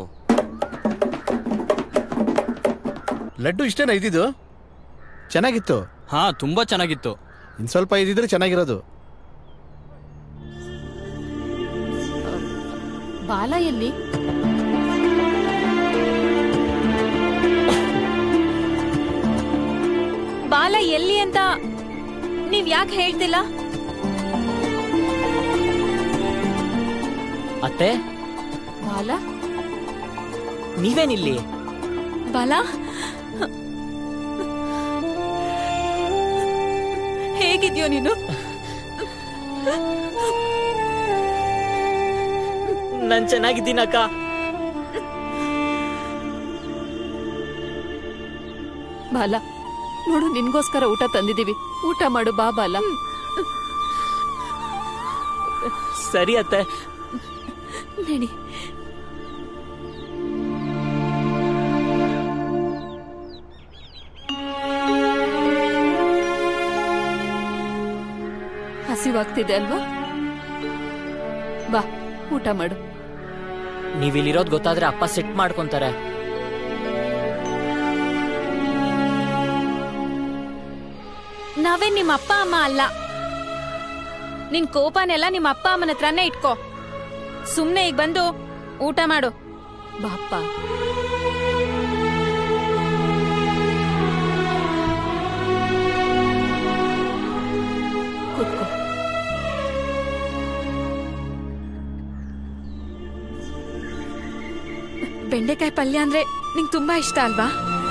Speaker 7: ಲಡ್ಡು ಇಷ್ಟೇನಾ ಇದ್ದಿದ್ದು ಚೆನ್ನಾಗಿತ್ತು
Speaker 12: ಹಾ ತುಂಬಾ ಚೆನ್ನಾಗಿತ್ತು
Speaker 7: ಇನ್ ಸ್ವಲ್ಪ ಇದ್ದಿದ್ರೆ ಚೆನ್ನಾಗಿರೋದು
Speaker 2: ಬಾಲ ಎಲ್ಲಿ
Speaker 3: ಬಾಲ ಎಲ್ಲಿ ಅಂತ ನೀವ್ ಯಾಕೆ ಹೇಳ್ತಿಲ್ಲ
Speaker 6: ಅತ್ತೆ
Speaker 2: ಬಾಲ
Speaker 6: ನೀವೇನಿಲ್ಲಿ
Speaker 3: ಬಾಲ ಹೇಗಿದ್ಯೋ ನೀನು
Speaker 6: ನಾನ್ ಚೆನ್ನಾಗಿದ್ದೀನಕ್ಕ
Speaker 2: ಬಾಲ ನೋಡು ನಿನ್ಗೋಸ್ಕರ ಊಟ ತಂದಿದೀವಿ ಊಟ ಮಾಡು ಬಾ ಬಾಲ
Speaker 6: ಸರಿ ಅತ್ತೆ
Speaker 2: ನಡಿ ಹಸಿವಾಗ್ತಿದೆ ಅಲ್ವಾ ಬಾ ಊಟ ಮಾಡು
Speaker 6: ನೀವಿಲ್ಲಿರೋದ್ ಗೊತ್ತಾದ್ರೆ ಅಪ್ಪ ಸೆಟ್ ಮಾಡ್ಕೊಂತಾರೆ
Speaker 3: ನಾವೇ ನಿಮ್ಮ ಅಪ್ಪ ಅಮ್ಮ ಅಲ್ಲ ನಿನ್ ಕೋಪನೆಲ್ಲ ನಿಮ್ಮ ಅಪ್ಪ ಅಮ್ಮನ ಹತ್ರನೇ ಇಟ್ಕೋ ಸುಮ್ನೆ ಈಗ ಬಂದು ಊಟ ಮಾಡು
Speaker 2: ಬಾಪ್ಪ ಕೂತ್ಕೋ
Speaker 3: ಬೆಂಡೆಕಾಯಿ ಪಲ್ಯ ಅಂದ್ರೆ ನಿಂಗ್ ತುಂಬಾ ಇಷ್ಟ ಅಲ್ವಾ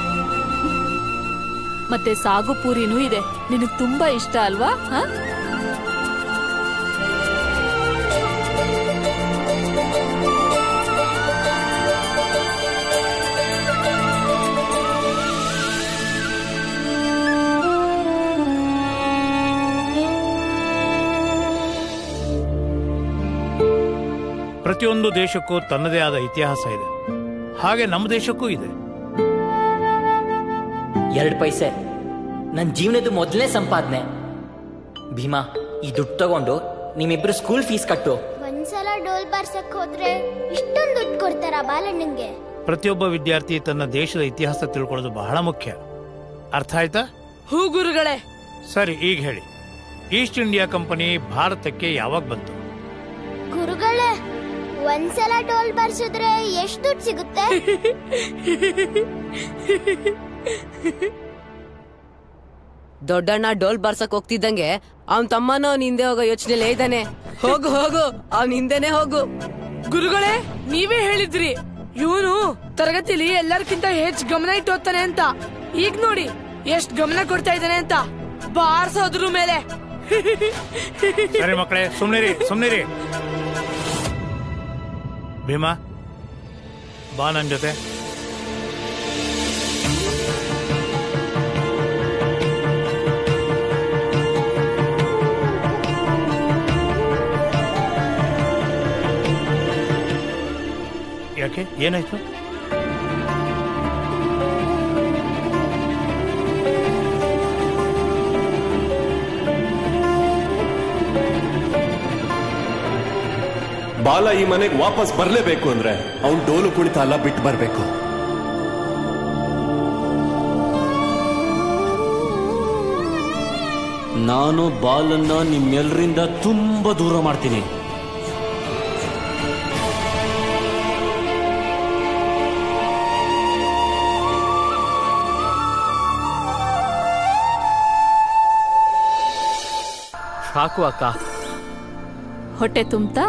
Speaker 2: ಮತ್ತೆ ಸಾಗು ಪೂರಿನೂ ಇದೆ ನಿನಗ್ ತುಂಬಾ ಇಷ್ಟ ಅಲ್ವಾ ಹಾ
Speaker 13: ಪ್ರತಿಯೊಂದು ದೇಶಕ್ಕೂ ತನ್ನದೇ ಆದ ಇತಿಹಾಸ ಇದೆ ಹಾಗೆ ನಮ್ಮ ದೇಶಕ್ಕೂ ಇದೆ
Speaker 6: ಎರಡ್ ಪೈಸೆ ನನ್ ಜೀವನದ ಮೊದಲನೇ ಸಂಪಾದನೆ ಭೀಮಾ ಈ ದುಡ್ಡು ತಗೊಂಡು ನಿಮ್ಮಿಬ್ರು ಸ್ಕೂಲ್ ಫೀಸ್ ಕಟ್ಟು
Speaker 5: ಒಂದ್ಸಲ ಡೋಲ್ ಬಾರ್ಸಕ್ ಹೋದ್ರೆ ಇಷ್ಟೊಂದು ದುಡ್ಡು ಕೊಡ್ತಾರ ಬಾಲಣ್ಣಂಗೆ
Speaker 13: ಪ್ರತಿಯೊಬ್ಬ ವಿದ್ಯಾರ್ಥಿ ತನ್ನ ದೇಶದ ಇತಿಹಾಸ ತಿಳ್ಕೊಳ್ಳೋದು ಬಹಳ ಮುಖ್ಯ ಅರ್ಥ ಆಯ್ತಾ
Speaker 14: ಹೂ ಗುರುಗಳೇ
Speaker 13: ಸರಿ ಈಗ ಹೇಳಿ ಈಸ್ಟ್ ಇಂಡಿಯಾ ಕಂಪನಿ ಭಾರತಕ್ಕೆ ಯಾವಾಗ ಬಂತು
Speaker 5: ಗುರುಗಳೇ ಒಂದ್ಸಲ ಡೋಲ್ ಬಾರ್ಸಿದ್ರೆ ಎಷ್ಟು ದುಡ್ಡು ಸಿಗುತ್ತೆ
Speaker 14: ದೊಡ್ಡಣ್ಣ ಡೋಲ್ ಬಾರ್ಸಕ್ ಹೋಗ್ತಿದ್ದಂಗೆ ಅವನ್ ತಮ್ಮನ ಅವ್ನ ಹಿಂದೆ ಹೋಗೋ ಯೋಚನೆಲೇ ಇದ್ದಾನೆ ಹೋಗು ಹೋಗು ಅವನ್ ಹಿಂದೆನೆ ಹೋಗು ಗುರುಗಳೇ ನೀವೇ ಹೇಳಿದ್ರಿ ಇವನು ತರಗತಿಲಿ ಎಲ್ಲರಿಗಿಂತ ಹೆಚ್ಚು ಗಮನ ಇಟ್ಟು ಓದ್ತಾನೆ ಅಂತ ಈಗ ನೋಡಿ ಎಷ್ಟ್ ಗಮನ ಕೊಡ್ತಾ ಇದ್ದಾನೆ ಅಂತ ಬಾರ್ಸೋದ್ರ ಮೇಲೆ
Speaker 13: ಸರಿ ಮಕ್ಕಳೇ ಸುಮ್ನಿರಿ ಸುಮ್ನಿರಿ ಭೀಮಾ ಬಾ ನನ್ ಜೊತೆ ಯಾಕೆ ಏನಾಯ್ತು
Speaker 8: ಬಾಲ ಈ ಮನೆಗೆ ವಾಪಸ್ ಬರ್ಲೇಬೇಕು ಅಂದ್ರೆ ಅವ್ನ್ ಡೋಲು ಕುಣಿತ ಎಲ್ಲ ಬಿಟ್ಟು ಬರ್ಬೇಕು
Speaker 9: ನಾನು ಬಾಲನ್ನ ನಿಮ್ಮೆಲ್ಲರಿಂದ ತುಂಬಾ ದೂರ ಮಾಡ್ತೀನಿ
Speaker 6: ಸಾಕು ಅಕ್ಕ
Speaker 2: ಹೊಟ್ಟೆ ತುಂಬ್ತಾ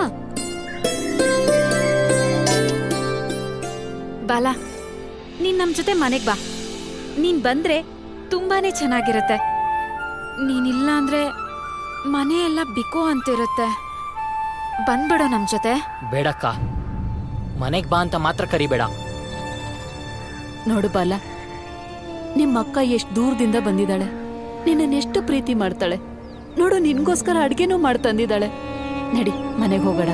Speaker 3: ಬಾಲ ನೀನ್ ನಮ್ ಜೊತೆ ಮನೆಗ್ ಬಾ ನೀನ್ ಬಂದ್ರೆ ತುಂಬಾನೇ ಚೆನ್ನಾಗಿರತ್ತೆ ನೀನಿಲ್ಲ ಅಂದ್ರೆ ಮನೆ ಎಲ್ಲ ಬಿಕೋ ಅಂತಿರುತ್ತೆ ಬಂದ್ಬಿಡೋ ನಮ್ ಜೊತೆ
Speaker 6: ಬೇಡಕ್ಕ ಮನೆಗ್ ಬಾ ಅಂತ ಮಾತ್ರ ಕರಿಬೇಡ
Speaker 2: ನೋಡು ಬಾಲ ನಿಮ್ಮ ಅಕ್ಕ ಎಷ್ಟು ದೂರದಿಂದ ಬಂದಿದ್ದಾಳೆ ನಿನ್ನನ್ನೆಷ್ಟು ಪ್ರೀತಿ ಮಾಡ್ತಾಳೆ ನೋಡು ನಿನ್ಗೋಸ್ಕರ ಅಡ್ಗೆನೂ ಮಾಡ್ತಂದಿದ್ದಾಳೆ ನಡಿ ಮನೆಗೆ ಹೋಗೋಣ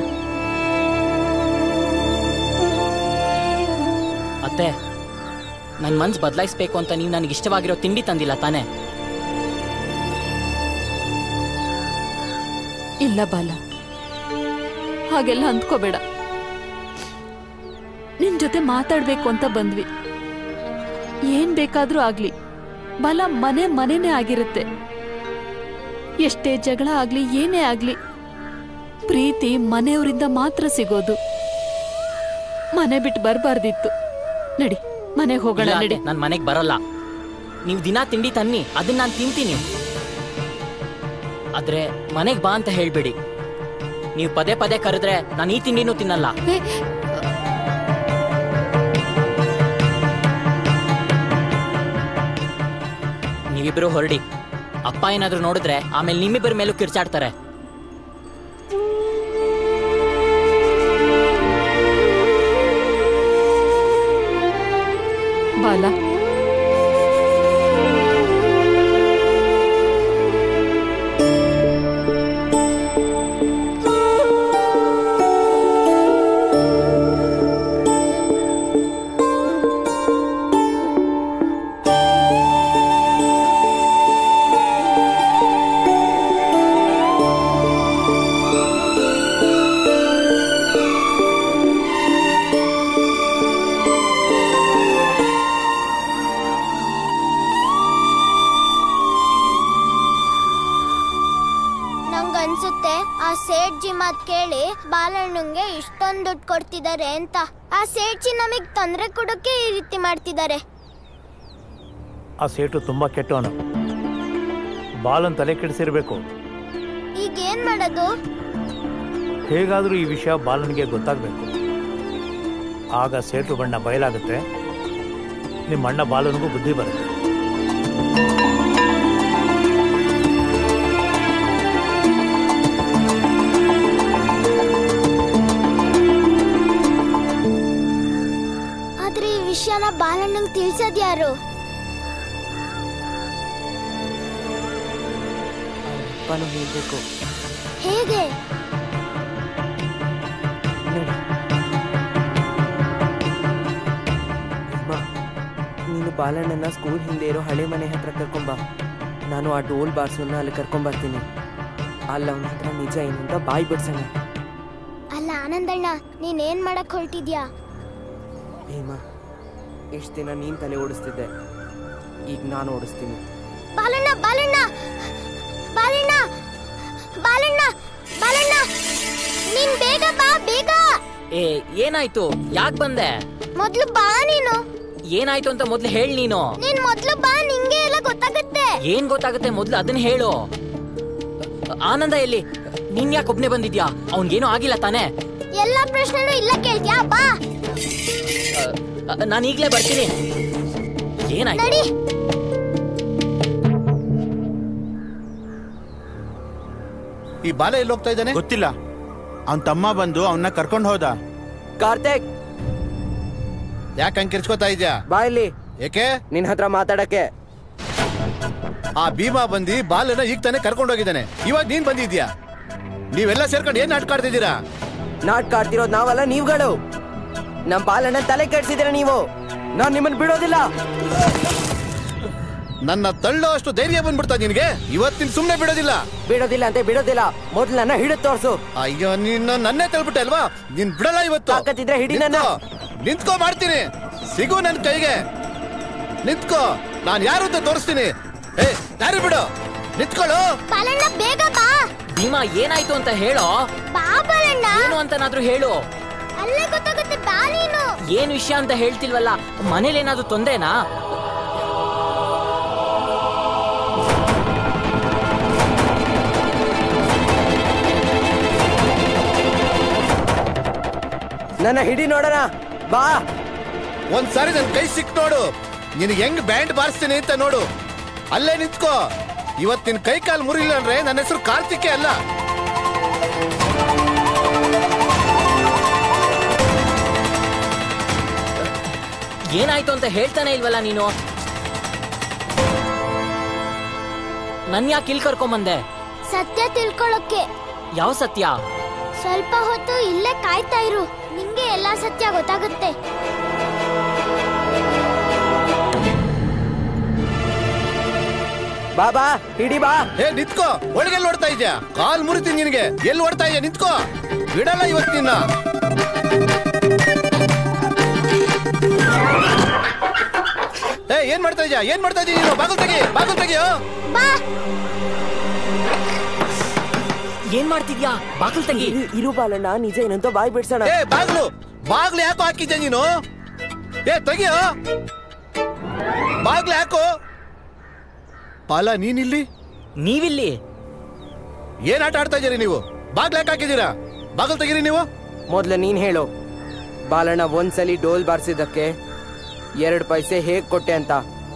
Speaker 6: ಅತ್ತೆ ನನ್ ಮನ್ಸ್ ಬದಲಾಯಿಸ್ಬೇಕು ಅಂತ ನೀವು ನನಗೆ ಇಷ್ಟವಾಗಿರೋ ತಿಂಡಿ ತಂದಿಲ್ಲ ತಾನೇ
Speaker 2: ಇಲ್ಲ ಬಾಲ ಹಾಗೆಲ್ಲ ಅಂದ್ಕೋಬೇಡ ನಿನ್ ಜೊತೆ ಮಾತಾಡ್ಬೇಕು ಅಂತ ಬಂದ್ವಿ ಏನ್ ಬೇಕಾದ್ರೂ ಆಗ್ಲಿ ಬಾಲ ಮನೆ ಮನೆನೇ ಆಗಿರುತ್ತೆ ಎಷ್ಟೇ ಜಗಳ ಆಗ್ಲಿ ಏನೇ ಆಗ್ಲಿ ಪ್ರೀತಿ ಮನೆಯವರಿಂದ ಮಾತ್ರ ಸಿಗೋದು ಮನೆ ಬಿಟ್ಟು ಬರಬಾರ್ದಿತ್ತು ನಡಿ ಮನೆಗೆ ಹೋಗೋಣ ನಡಿ
Speaker 6: ನಾನು ಮನೆಗೆ ಬರಲ್ಲ ನೀವು ದಿನಾ ತಿಂಡಿ ತನ್ನಿ ಅದನ್ನ ನಾನು ತಿಂತೀನಿ ಆದ್ರೆ ಮನೆಗೆ ಬಾ ಅಂತ ಹೇಳ್ಬೇಡಿ ನೀವು ಪದೇ ಪದೇ ಕರೆದ್ರೆ ನಾನು ಈ ತಿಂಡಿನೂ ತಿನ್ನಲ್ಲ ನೀವಿಬ್ರು ಹೊರಡಿ ಅಪ್ಪ ಏನಾದ್ರೂ ನೋಡಿದ್ರೆ ಆಮೇಲೆ ನಿಮ್ಮಿಬ್ಬರ ಮೇಲೂ ಕಿರ್ಚಾಡ್ತಾರೆ
Speaker 2: ಬಾಲ
Speaker 5: ನಂಗನ್ಸುತ್ತೆ ಆ ಸೇಠ್ಜಿ ಮಾತ್ ಕೇಳಿ ಬಾಲಣ್ಣಂಗೆ ಇಷ್ಟೊಂದು ದುಡ್ಡು ಕೊಡ್ತಿದ್ದಾರೆ ಅಂತ ಆ ಸೇಠ್ಜಿ ನಮಗ್ ತೊಂದ್ರೆ ಕೊಡೋಕೆ ಈ ರೀತಿ ಮಾಡ್ತಿದ್ದಾರೆ
Speaker 13: ಆ ಸೇಟು ತುಂಬಾ ಕೆಟ್ಟವನು ಬಾಲನ್ ತಲೆ ಕೆಡಿಸಿರ್ಬೇಕು
Speaker 5: ಈಗ ಏನ್ ಮಾಡೋದು
Speaker 13: ಹೇಗಾದ್ರೂ ಈ ವಿಷಯ ಬಾಲನಿಗೆ ಗೊತ್ತಾಗ್ಬೇಕು ಆಗ ಸೇಟು ಬಣ್ಣ ಬಯಲಾಗುತ್ತೆ ನಿಮ್ಮ ಅಣ್ಣ ಬಾಲನಿಗೂ ಬುದ್ಧಿ ಬರುತ್ತೆ
Speaker 5: ಆದ್ರೆ ಈ ವಿಷಯನ ಬಾಲಣ್ಣಂಗ್ ತಿಳ್ಸೋದ್ ಯಾರು
Speaker 4: ಅಪ್ಪನೂ ಹೇಳ್ಬೇಕು
Speaker 5: ಹೇಗೆ
Speaker 4: ಅಮ್ಮ ನೀನು ಬಾಲಣ್ಣನ ಸ್ಕೂಲ್ ಹಿಂದೆ ಇರೋ ಹಳೆ ಮನೆ ಹತ್ರ ಕರ್ಕೊಂಬ ನಾನು ಆ ಡೋಲ್ ಬಾರ್ಸನ್ನ ಅಲ್ಲಿ ಕರ್ಕೊಂಬರ್ತೀನಿ ಅಲ್ಲ ಅವನ ಹತ್ರ ನಿಜ ಏನು ಅಂತ ಬಾಯಿ ಬಿಡ್ಸೋಣ
Speaker 5: ಅಲ್ಲ ಆನಂದಣ್ಣ ನೀನ್ ಏನ್ ಮಾಡಕ್ ಹೊರಟಿದ್ಯಾ
Speaker 4: ಹೇಮ ಇಷ್ಟು ದಿನ ನೀನ್ ತಲೆ ಓಡಿಸ್ತಿದ್ದೆ ಈಗ ನಾನು ಓಡಿಸ್ತೀನಿ
Speaker 5: ಬಾಲಣ್ಣ ಬಾಲಣ್ಣ ಬಾಲಣ್ಣ ಬಾಲಣ್ಣ ಬಾಲಣ್ಣ ನೀನ್ ಬೇಗ ಬಾ ಬೇಗ
Speaker 6: ಏ ಏನಾಯ್ತು ಯಾಕೆ ಬಂದೆ
Speaker 5: ಮೊದ್ಲು ಬಾ ನೀನು
Speaker 6: ಏನಾಯ್ತು ಅಂತ ಮೊದ್ಲು ಹೇಳಿ ನೀನು
Speaker 5: ನೀನ್ ಮೊದ್ಲು ಬಾ ನಿಂಗೆ ಎಲ್ಲ ಗೊತ್ತಾಗುತ್ತೆ
Speaker 6: ಏನ್ ಗೊತ್ತಾಗುತ್ತೆ ಮೊದ್ಲು ಅದನ್ನ ಹೇಳು ಆನಂದ ಎಲ್ಲಿ ನೀನ್ ಯಾಕೆ ಒಬ್ನೇ ಬಂದಿದ್ಯಾ ಅವನ್ಗೇನು ಆಗಿಲ್ಲ ತಾನೇ
Speaker 5: ಎಲ್ಲಾ ಪ್ರಶ್ನೆನೂ ಇಲ್ಲ ಕೇಳ್ತ್ಯಾ ಬಾ
Speaker 6: ನಾನು ಈಗ್ಲೇ ಬರ್ತೀನಿ ಏನಾಯ್ತು
Speaker 5: ನಡಿ
Speaker 7: ಈ ಬಾಲ ಎಲ್ಲಿ ಹೋಗ್ತಾ ಇದ್ದಾನೆ
Speaker 11: ಗೊತ್ತಿಲ್ಲ ಅವನ್ ತಮ್ಮ ಬಂದು ಅವನ್ನ ಕರ್ಕೊಂಡು ಹೋದ
Speaker 4: ಕಾರ್ತಿಕ್
Speaker 7: ಯಾಕೆ ಹಂಗೆ ಕಿರ್ಚ್ಕೋತಾ ಇದ್ಯಾ
Speaker 4: ಬಾ ಇಲ್ಲಿ
Speaker 7: ಏಕೆ
Speaker 4: ನಿನ್ ಹತ್ರ ಮಾತಾಡಕ್ಕೆ
Speaker 7: ಆ ಭೀಮಾ ಬಂದಿ ಬಾಲನ ಈಗ ತಾನೇ ಕರ್ಕೊಂಡು ಹೋಗಿದ್ದಾನೆ ಇವಾಗ ನೀನ್ ಬಂದಿದ್ಯಾ ನೀವೆಲ್ಲ ಸೇರ್ಕೊಂಡು ಏನ್ ನಾಟಕ ಆಡ್ತಿದ್ದೀರಾ
Speaker 4: ನಾಟಕ ಆಡ್ತಿರೋದು ನಾವಲ್ಲ ನೀವುಗಳು ನಮ್ ಬಾಲಣ್ಣ ತಲೆ ಕೆಡ್ಸಿದ್ದೀರ ನೀವು ನಾನ್ ನಿಮ್ಮನ್ನ ಬಿಡೋದಿಲ್ಲ
Speaker 7: ನನ್ನ ತಳ್ಳೋ ಅಷ್ಟು ಧೈರ್ಯ ಬಂದ್ಬಿಡ್ತಾ ನಿನ್ಗೆ ಇವತ್ತಿನ ಸುಮ್ನೆ ಬಿಡೋದಿಲ್ಲ
Speaker 4: ಬಿಡೋದಿಲ್ಲ ಅಂತ ಬಿಡೋದಿಲ್ಲ ಮೊದ್ಲು ನನ್ನ ಹಿಡಿದು ತೋರ್ಸು
Speaker 7: ಅಯ್ಯೋ ನೀನು ನನ್ನೇ ತಳ್ಬಿಟ್ಟೆ ಅಲ್ವಾ ನೀನ್ ಬಿಡಲ್ಲ ಇವತ್ತು
Speaker 4: ತಾಕತ್ತಿದ್ರೆ ಹಿಡಿ ನನ್ನ.
Speaker 7: ನಿಂತ್ಕೋ. ನಿಂತ್ಕೋ ಮಾಡ್ತೀನಿ ಸಿಗು ನನ್ ಕೈಗೆ ನಿಂತ್ಕೋ ನಾನ್ ಯಾರು ಅಂತ ತೋರಿಸ್ತೀನಿ ಏ ದಾರಿ ಬಿಡು ನಿಂತ್ಕೊಳ್ಳು
Speaker 5: ಬಾಲಣ್ಣ ಬೇಗ ಬಾ
Speaker 6: ಭೀಮಾ ಏನಾಯ್ತು ಅಂತ ಹೇಳೋ
Speaker 5: ಬಾ ಬಾಲಣ್ಣ
Speaker 6: ಏನು ಅಂತನಾದ್ರೂ ಹೇಳು
Speaker 5: ಅಲ್ಲೇ ಗೊತ್ತಾಗುತ್ತೆ ಬಾ ನೀನು
Speaker 6: ಏನ್ ವಿಷಯ ಅಂತ ಹೇಳ್ತಿಲ್ವಲ್ಲ ಮನೇಲಿ ಏನಾದ್ರು ತೊಂದ್ರೆನಾ
Speaker 4: ನನ್ನ ಹಿಡಿ ನೋಡೋಣ ಬಾ
Speaker 7: ಒಂದ್ಸಾರಿ ನನ್ ಕೈ ಸಿಕ್ ನೋಡು ನಿನಗೆ ಹೆಂಗ್ ಬ್ಯಾಂಡ್ ಬಾರಿಸ್ತೀನಿ ಅಂತ ನೋಡು ಅಲ್ಲೇ ನಿಂತ್ಕೋ ಇವತ್ ನಿನ್ ಕೈ ಕಾಲ್ ಮುರಿಲಿಲ್ಲ ಅಂದ್ರೆ ನನ್ನ ಹೆಸರು ಕಾರ್ತಿಕೆ ಅಲ್ಲ
Speaker 6: ಏನಾಯ್ತು ಅಂತ ಹೇಳ್ತಾನೆ ಇಲ್ವಲ್ಲ ನೀನು ನನ್ ಯಾಕೆ ಇಲ್ಲಿ ಕರ್ಕೊಂಬಂದೆ
Speaker 5: ಸತ್ಯ ತಿಳ್ಕೊಳಕ್ಕೆ
Speaker 6: ಯಾವ ಸತ್ಯ
Speaker 5: ಸ್ವಲ್ಪ ಹೊತ್ತು ಇಲ್ಲೇ ಕಾಯ್ತಾ ಇರು ನಿಂಗೆ ಎಲ್ಲಾ ಸತ್ಯ ಗೊತ್ತಾಗುತ್ತೆ
Speaker 4: ಬಾ ಬಾ ಹಿಡಿ ಬಾ
Speaker 7: ಏ ನಿಂತ್ಕೋ ಒಳಗೆ ನೋಡ್ತಾ ಇದ್ಯಾ ಕಾಲ್ ಮುರಿತೀನಿ ನಿನಗೆ ಎಲ್ಲಿ ಓಡ್ತಾ ಇದ್ಯಾ ನಿಂತ್ಕೋ ಬಿಡಲ್ಲ ಇವತ್ತಿನ ಏ ಏನ್ ಮಾಡ್ತಾ ಇದ್ಯಾ ಏನ್ ಮಾಡ್ತಾ ಇದೀಯ ನೀನು ಬಾಗಲ್ ತೆಗಿ ಬಾಗಲ್ ತೆಗಿಯೋ
Speaker 6: ಏನ್ ಮಾಡ್ತಿದ್ಯಾ ಬಾಕಲ್ ತೆಗಿ
Speaker 4: ಇರು ಬಾಲಣ್ಣ ನಿಜ ಏನಂತ ಬಾಯ್ ಬಿಡ್ಸೋಣ
Speaker 7: ಏ ಬಾಗ್ಲು ಬಾಗ್ಲು ಯಾಕೋ ಹಾಕಿದ್ಯಾ ನೀನು ಏ ತೆಗಿಯೋ ಬಾಗ್ಲು ಯಾಕೋ ಪಾಲ ನೀನಿಲ್ಲಿ
Speaker 6: ನೀವಿಲ್ಲಿ
Speaker 7: ಏನ್ ಆಟ ಆಡ್ತಾ ಇದೀರಿ ನೀವು ಬಾಗ್ಲು ಯಾಕೆ ಹಾಕಿದ್ದೀರಾ ಬಾಗಲ್ ತೆಗೀರಿ ನೀವು
Speaker 4: ಮೊದ್ಲು ನೀನ್ ಹೇಳು ಬಾಲಣ್ಣ ಒಂದ್ಸಲಿ ಡೋಲ್ ಬಾರಿಸಿದ್ದಕ್ಕೆ ಎರಡ್ ಪೈಸೆ ಹೇಗ್ ಕೊಟ್ಟೆ ಅಂತ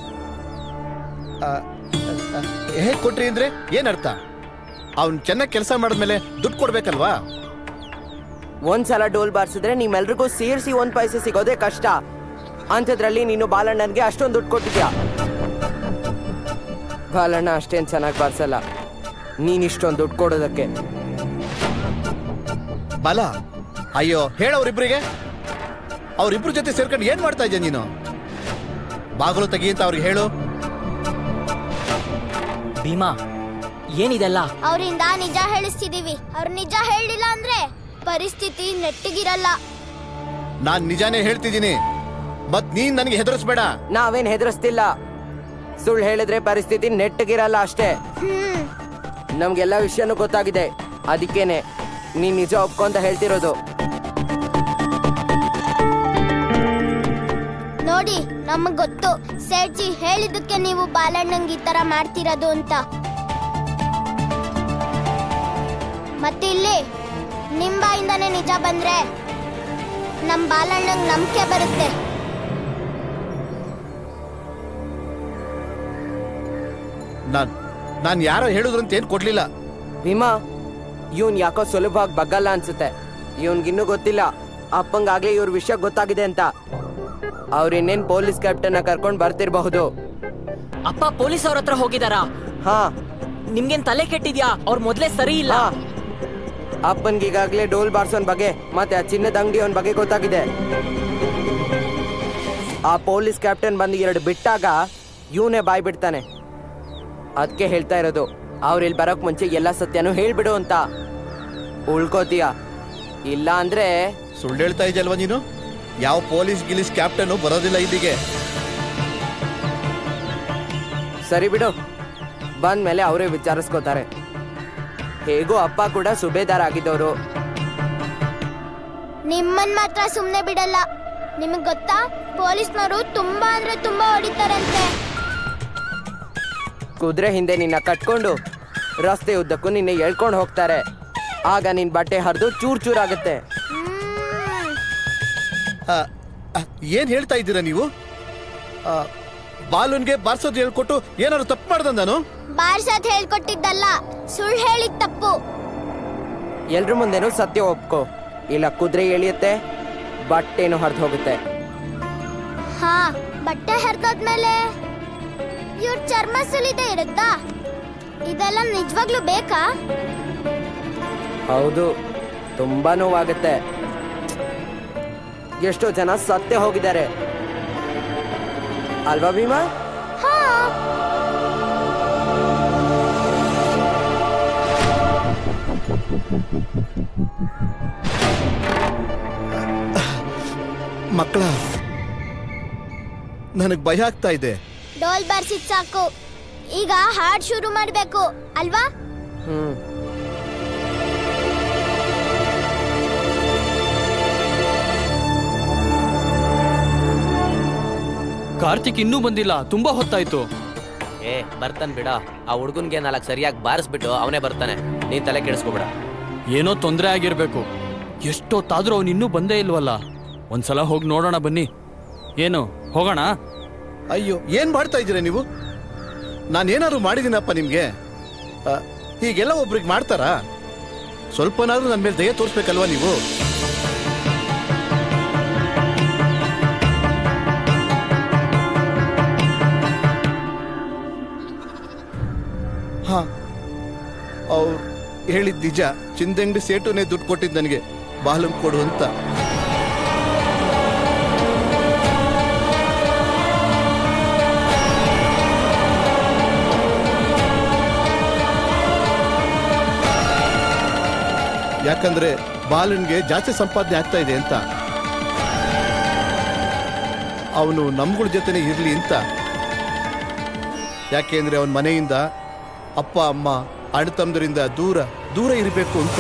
Speaker 7: ಹೇಗ್ ಕೊಟ್ರಿ ಅಂದ್ರೆ ಏನ್ ಅರ್ಥ ಅವ್ನ್ ಚೆನ್ನಾಗಿ ಕೆಲಸ ಮಾಡಿದ್ಮೇಲೆ ದುಡ್ಡು ಕೊಡ್ಬೇಕಲ್ವಾ
Speaker 4: ಒಂದ್ಸಲ ಡೋಲ್ ಬಾರಿಸಿದ್ರೆ ನಿಮ್ಮೆಲ್ರಿಗೂ ಸೇರಿಸಿ ಒಂದ್ ಪೈಸೆ ಸಿಗೋದೇ ಕಷ್ಟ ಅಂಥದ್ರಲ್ಲಿ ನೀನು ಬಾಲಣ್ಣನ್ಗೆ ಅಷ್ಟೊಂದು ದುಡ್ಡು ಕೊಟ್ಟಿದ್ಯಾ ಬಾಲಣ್ಣ ಅಷ್ಟೇನ್ ಚೆನ್ನಾಗಿ ಬಾರ್ಸಲ್ಲ ನೀನ್ ಇಷ್ಟೊಂದು ದುಡ್ಡು ಕೊಡೋದಕ್ಕೆ
Speaker 7: ಬಲ ಅಯ್ಯೋ ಹೇಳವ್ರಿಬ್ರಿಗೆ ಅವ್ರಿಬ್ರ ಜೊತೆ ಸೇರ್ಕೊಂಡು ಏನ್ ಮಾಡ್ತಾ ಇದ್ಯಾ ನೀನು ಬಾಗಿಲು ತೆಗಿ ಅಂತ ಅವ್ರಿಗೆ ಹೇಳು
Speaker 6: ಭೀಮಾ ಏನಿದೆಲ್ಲ
Speaker 5: ಅವರಿಂದ ನಿಜ ಹೇಳಿಸ್ತಿದೀವಿ ಅವ್ರು ನಿಜ ಹೇಳಿಲ್ಲ ಅಂದ್ರೆ ಪರಿಸ್ಥಿತಿ ನೆಟ್ಟಿಗಿರಲ್ಲ
Speaker 7: ನಾನ್ ನಿಜಾನೇ ಹೇಳ್ತಿದ್ದೀನಿ ಮತ್ ನೀನ್ ನನಗೆ ಹೆದರ್ಸ್ಬೇಡ
Speaker 4: ನಾವೇನ್ ಹೆದರ್ಸ್ತಿಲ್ಲ ಸುಳ್ಳು ಹೇಳಿದ್ರೆ ಪರಿಸ್ಥಿತಿ ನೆಟ್ಟಗಿರಲ್ಲ ಅಷ್ಟೇ
Speaker 5: ಹ್ಮ್
Speaker 4: ನಮ್ಗೆಲ್ಲ ವಿಷಯನೂ ಗೊತ್ತಾಗಿದೆ ಅದಕ್ಕೇನೆ ನೀನ್ ನಿಜ ಒಪ್ಕೊಂತ ಹೇಳ್ತಿರೋದು
Speaker 5: ನೋಡಿ ನಮಗ್ ಗೊತ್ತು ಸೇಠ್ಜಿ ಹೇಳಿದ್ದಕ್ಕೆ ನೀವು ಬಾಲಣ್ಣಂಗ್ ಈ ತರ ಮಾಡ್ತಿರೋದು ಅಂತ ಮತ್ತೆ ಇಲ್ಲಿ ನಿಮ್ ಬಾಯಿಂದಾನೇ ನಿಜ ಬಂದ್ರೆ ನಮ್ ಬಾಲಣ್ಣಂಗ್ ನಂಬಿಕೆ ಬರುತ್ತೆ
Speaker 7: ನಾನ್ ನಾನ್ ಯಾರೋ ಹೇಳಿದ್ರು ಅಂತ ಏನ್ ಕೊಡ್ಲಿಲ್ಲ
Speaker 4: ಭೀಮಾ ಇವನ್ ಯಾಕೋ ಸುಲಭವಾಗಿ ಬಗ್ಗಲ್ಲ ಅನ್ಸುತ್ತೆ ಇವನ್ಗಿನ್ನೂ ಗೊತ್ತಿಲ್ಲ ಅಪ್ಪಂಗಾಗ್ಲೇ ಇವ್ರ ವಿಷಯ ಗೊತ್ತಾಗಿದೆ ಅಂತ ಅವ್ರ ಇನ್ನೇನ್ ಪೊಲೀಸ್ ಕ್ಯಾಪ್ಟನ್ ಕರ್ಕೊಂಡ್ ಬರ್ತಿರ್ಬಹುದು
Speaker 6: ಅಪ್ಪ ಪೊಲೀಸ್ ಅವ್ರ ಹತ್ರ ಹೋಗಿದಾರಾ
Speaker 4: ಹಾ
Speaker 6: ನಿಮ್ಗೇನ್ ತಲೆ ಕೆಟ್ಟಿದ್ಯಾ ಅವ್ರ ಮೊದ್ಲೇ ಸರಿ ಇಲ್ಲ
Speaker 4: ಅಪ್ಪನ್ಗೀಗಾಗ್ಲೇ ಡೋಲ್ ಬಾರ್ಸೋನ್ ಬಗ್ಗೆ ಮತ್ತೆ ಆ ಚಿನ್ನದ ಅಂಗಡಿ ಅವನ್ ಬಗ್ಗೆ ಗೊತ್ತಾಗಿದೆ ಆ ಪೊಲೀಸ್ ಕ್ಯಾಪ್ಟನ್ ಬಂದು ಎರಡು ಬಿಟ್ಟಾಗ ಇವನೇ ಬಾಯ್ ಬಿಡ್ತಾನೆ ಅದಕ್ಕೆ ಹೇಳ್ತಾ ಇರೋದು ಅವ್ರು ಇಲ್ಲಿ ಬರೋಕ್ ಮುಂಚೆ ಎಲ್ಲ ಸತ್ಯನೂ ಹೇಳ್ಬಿಡು ಅಂತ ಉಳ್ಕೋತೀಯ ಇಲ್ಲ ಅಂದ್ರೆ
Speaker 7: ಸುಳ್ಳು ಹೇಳ್ತಾ ಇದೆಯಲ್ವಾ ನೀನು ಯಾವ ಪೊಲೀಸ್ ಗಿಲೀಸ್ ಕ್ಯಾಪ್ಟನ್ ಬರೋದಿಲ್ಲ ಇಲ್ಲಿಗೆ
Speaker 4: ಸರಿ ಬಿಡು ಬಂದ್ಮೇಲೆ ಅವರೇ ವಿಚಾರಿಸ್ಕೋತಾರೆ ಹೇಗೂ ಅಪ್ಪ ಕೂಡ ಸುಬೇದಾರ್ ಆಗಿದ್ದವರು
Speaker 5: ನಿಮ್ಮನ್ ಮಾತ್ರ ಸುಮ್ನೆ ಬಿಡಲ್ಲ ನಿಮಗ್ ಗೊತ್ತಾ ಪೊಲೀಸ್ನವರು ತುಂಬಾ ಅಂದ್ರೆ ತುಂಬಾ ಹೊಡಿತಾರಂತೆ
Speaker 4: ಕುದುರೆ ಹಿಂದೆ ನಿನ್ನ ಕಟ್ಕೊಂಡು ರಸ್ತೆ ಉದ್ದಕ್ಕೂ ನಿನ್ನೆ ಎಳ್ಕೊಂಡು ಹೋಗ್ತಾರೆ ಆಗ ನಿನ್ ಬಟ್ಟೆ ಹರಿದು ಚೂರ್ ಚೂರ್ ಆಗುತ್ತೆ
Speaker 7: ಆ, ಆ, ಏನ್ ಹೇಳ್ತಾ ಇದ್ದೀರಾ ನೀವು ಆ, ಬಾಲುನ್ಗೆ ಬಾರ್ಸೋದು ಹೇಳ್ಕೊಟ್ಟು ಏನಾದ್ರು ತಪ್ಪು ಮಾಡ್ದ ನಾನು
Speaker 5: ಬಾರ್ಸದ್ ಹೇಳ್ಕೊಟ್ಟಿದ್ದಲ್ಲ ಸುಳ್ಳು ಹೇಳಿದ್ ತಪ್ಪು
Speaker 4: ಎಲ್ರ ಮುಂದೆನೂ ಸತ್ಯ ಒಪ್ಕೋ ಇಲ್ಲ ಕುದುರೆ ಎಳಿಯುತ್ತೆ ಬಟ್ಟೆನೂ ಹರಿದು ಹೋಗುತ್ತೆ
Speaker 5: ಹಾ ಬಟ್ಟೆ ಹರಿದಾದ್ಮೇಲೆ ಇವ್ರ ಚರ್ಮ ಸುಲಿದೆ ಇರುತ್ತಾ ಇದೆಲ್ಲ ನಿಜವಾಗ್ಲೂ ಬೇಕಾ
Speaker 4: ಹೌದು ತುಂಬಾ ನೋವಾಗುತ್ತೆ ಎಷ್ಟೋ ಜನ ಸತ್ತೇ ಹೋಗಿದ್ದಾರೆ ಅಲ್ವಾ ಭೀಮಾ
Speaker 5: ಹಾ
Speaker 7: ಮಕ್ಕಳ ನನಗ್ ಭಯ ಆಗ್ತಾ ಇದೆ
Speaker 5: ಡೋಲ್ ಬಾರ್ಸಿದ್ ಸಾಕು ಈಗ ಹಾಡ್ ಶುರು ಮಾಡ್ಬೇಕು ಅಲ್ವಾ
Speaker 4: ಹ್ಮ್
Speaker 12: ಕಾರ್ತಿಕ್ ಇನ್ನೂ ಬಂದಿಲ್ಲ ತುಂಬಾ ಹೊತ್ತಾಯ್ತು
Speaker 10: ಏ ಬರ್ತಾನೆ ಬಿಡ ಆ ಹುಡುಗನ್ಗೆ ನಾಲ್ಕು ಸರಿಯಾಗಿ ಬಾರಿಸ್ಬಿಟ್ಟು ಅವನೇ ಬರ್ತಾನೆ ನೀನ್ ತಲೆ ಕೆಡಿಸ್ಕೊಬೇಡ
Speaker 12: ಏನೋ ತೊಂದರೆ ಆಗಿರ್ಬೇಕು ಎಷ್ಟೊತ್ತಾದ್ರೂ ಅವನು ಇನ್ನೂ ಬಂದೇ ಇಲ್ವಲ್ಲ ಒಂದ್ಸಲ ಹೋಗಿ ನೋಡೋಣ ಬನ್ನಿ ಏನು ಹೋಗೋಣ
Speaker 7: ಅಯ್ಯೋ ಏನ್ ಮಾಡ್ತಾ ಇದ್ದೀರಾ ನೀವು ನಾನೇನಾದ್ರು ಮಾಡಿದ್ದೀನಪ್ಪ ನಿಮ್ಗೆ ಆ, ಹೀಗೆಲ್ಲ ಒಬ್ರಿಗೆ ಮಾಡ್ತಾರಾ ಸ್ವಲ್ಪನಾದ್ರೂ ನನ್ನ ಮೇಲೆ ದಯ ತೋರಿಸ್ಬೇಕಲ್ವಾ ನೀವು ಹಾ ಅವ್ರು ಹೇಳಿದ್ ನಿಜ ಚಿಂದಂಗಡಿ ಸೇಟುನೇ ದುಡ್ಡು ಕೊಟ್ಟಿದ್ದು ನನಗೆ ಬಾಲಂ ಕೊಡು ಅಂತ ಯಾಕಂದ್ರೆ ಬಾಲನ್ಗೆ ಜಾಸ್ತಿ ಸಂಪಾದನೆ ಆಗ್ತಾ ಇದೆ ಅಂತ ಅವನು ನಮ್ಗಳ ಜೊತೆನೆ ಇರ್ಲಿ ಅಂತ ಯಾಕೆಂದ್ರೆ ಅವನ ಮನೆಯಿಂದ ಅಪ್ಪ ಅಮ್ಮ ಅಣ್ಣ ತಮ್ಮದರಿಂದ ದೂರ ದೂರ ಇರಬೇಕು ಅಂತ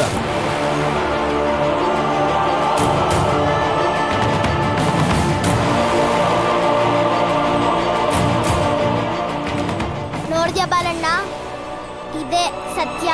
Speaker 5: ನೋಡ್ದ್ಯಾ ಬಾಲಣ್ಣ ಇದೇ ಸತ್ಯ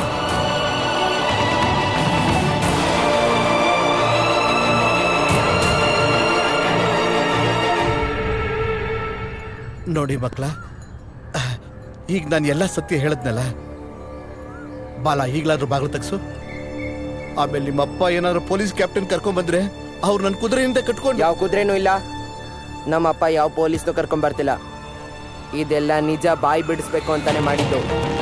Speaker 7: ನೋಡಿ ಮಕ್ಳ ಈಗ ನಾನು ಎಲ್ಲ ಸತ್ಯ ಹೇಳದ್ನಲ್ಲ ಬಾಲ ಈಗ್ಲಾದ್ರೂ ಬಾಗಿಲು ತಗ್ಸು ಆಮೇಲೆ ನಿಮ್ಮಪ್ಪ ಏನಾದ್ರು ಪೊಲೀಸ್ ಕ್ಯಾಪ್ಟನ್ ಕರ್ಕೊಂಡ್ ಬಂದ್ರೆ ಅವ್ರು ನನ್ನ ಕುದುರೆಯಿಂದ ಕಟ್ಕೊಂಡು
Speaker 4: ಯಾವ ಕುದುರೆನೂ ಇಲ್ಲ ನಮ್ಮಪ್ಪ ಯಾವ ಪೊಲೀಸ್ನು ಕರ್ಕೊಂಡ್ ಬರ್ತಿಲ್ಲ ಇದೆಲ್ಲ ನಿಜ ಬಾಯಿ ಬಿಡಿಸ್ಬೇಕು ಅಂತಾನೆ ಮಾಡಿದ್ದು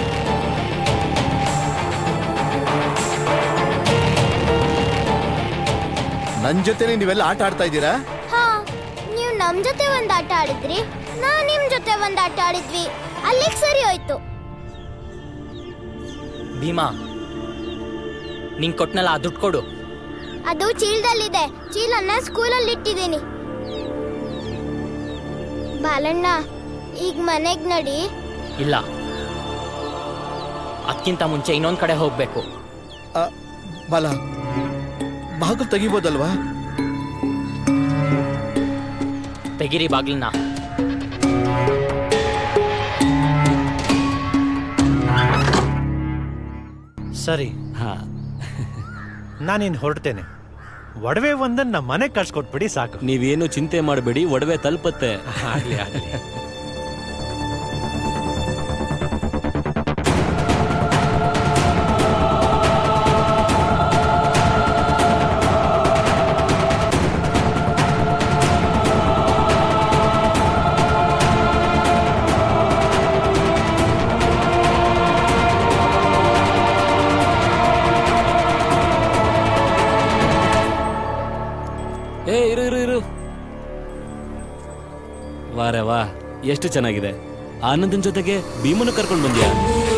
Speaker 7: ನನ್ ಜೊತೆನೆ ನೀವೆಲ್ಲ ಆಟ ಆಡ್ತಾ ಇದ್ದೀರಾ
Speaker 5: ಹಾ ನೀವು ನಮ್ ಜೊತೆ ಒಂದ್ ಆಟ ಆಡಿದ್ರಿ ನಾ ನಿಮ್ ಜೊತೆ ಒಂದ್ ಆಟ ಆಡಿದ್ವಿ ಅಲ್ಲಿಗೆ ಸರಿ ಹೋಯ್ತು
Speaker 6: ಭೀಮಾ ನಿಂಗೆ ಕೊಟ್ನಲ್ಲ ಆ ದುಡ್ಡು ಕೊಡು
Speaker 5: ಅದು ಚೀಲದಲ್ಲಿದೆ ಚೀಲನ್ನ ಸ್ಕೂಲಲ್ಲಿ ಇಟ್ಟಿದ್ದೀನಿ ಬಾಲಣ್ಣ ಈಗ ಮನೆಗ್ ನಡಿ
Speaker 6: ಇಲ್ಲ ಅದಕ್ಕಿಂತ ಮುಂಚೆ ಇನ್ನೊಂದ್ ಕಡೆ ಹೋಗ್ಬೇಕು
Speaker 7: ಬಾಲ ಬಾಗಿಲು ತೆಗಿಬೋದಲ್ವಾ
Speaker 6: ತೆಗಿರಿ ಬಾಗ್ಲನ್ನ
Speaker 13: ಸರಿ
Speaker 9: ಹಾ
Speaker 13: ನಾನಿನ್ ಹೊರಡ್ತೇನೆ ಒಡವೆ ಒಂದನ್ನ ನಮ್ಮ ಮನೆಗೆ ಕಳ್ಸ್ಕೊಟ್ಬಿಡಿ ಸಾಕು
Speaker 9: ನೀವೇನು ಚಿಂತೆ ಮಾಡಬೇಡಿ ಒಡವೆ ತಲುಪತ್ತೆ
Speaker 13: ಆಗ್ಲಿ ಆಗ್ಲಿ
Speaker 9: ಏ ಇರು ಇರು ಇರು ವಾರೆ ವಾ ಎಷ್ಟು ಚೆನ್ನಾಗಿದೆ ಆನಂದನ್ ಜೊತೆಗೆ ಭೀಮನು ಕರ್ಕೊಂಡು ಬಂದ್ಯಾ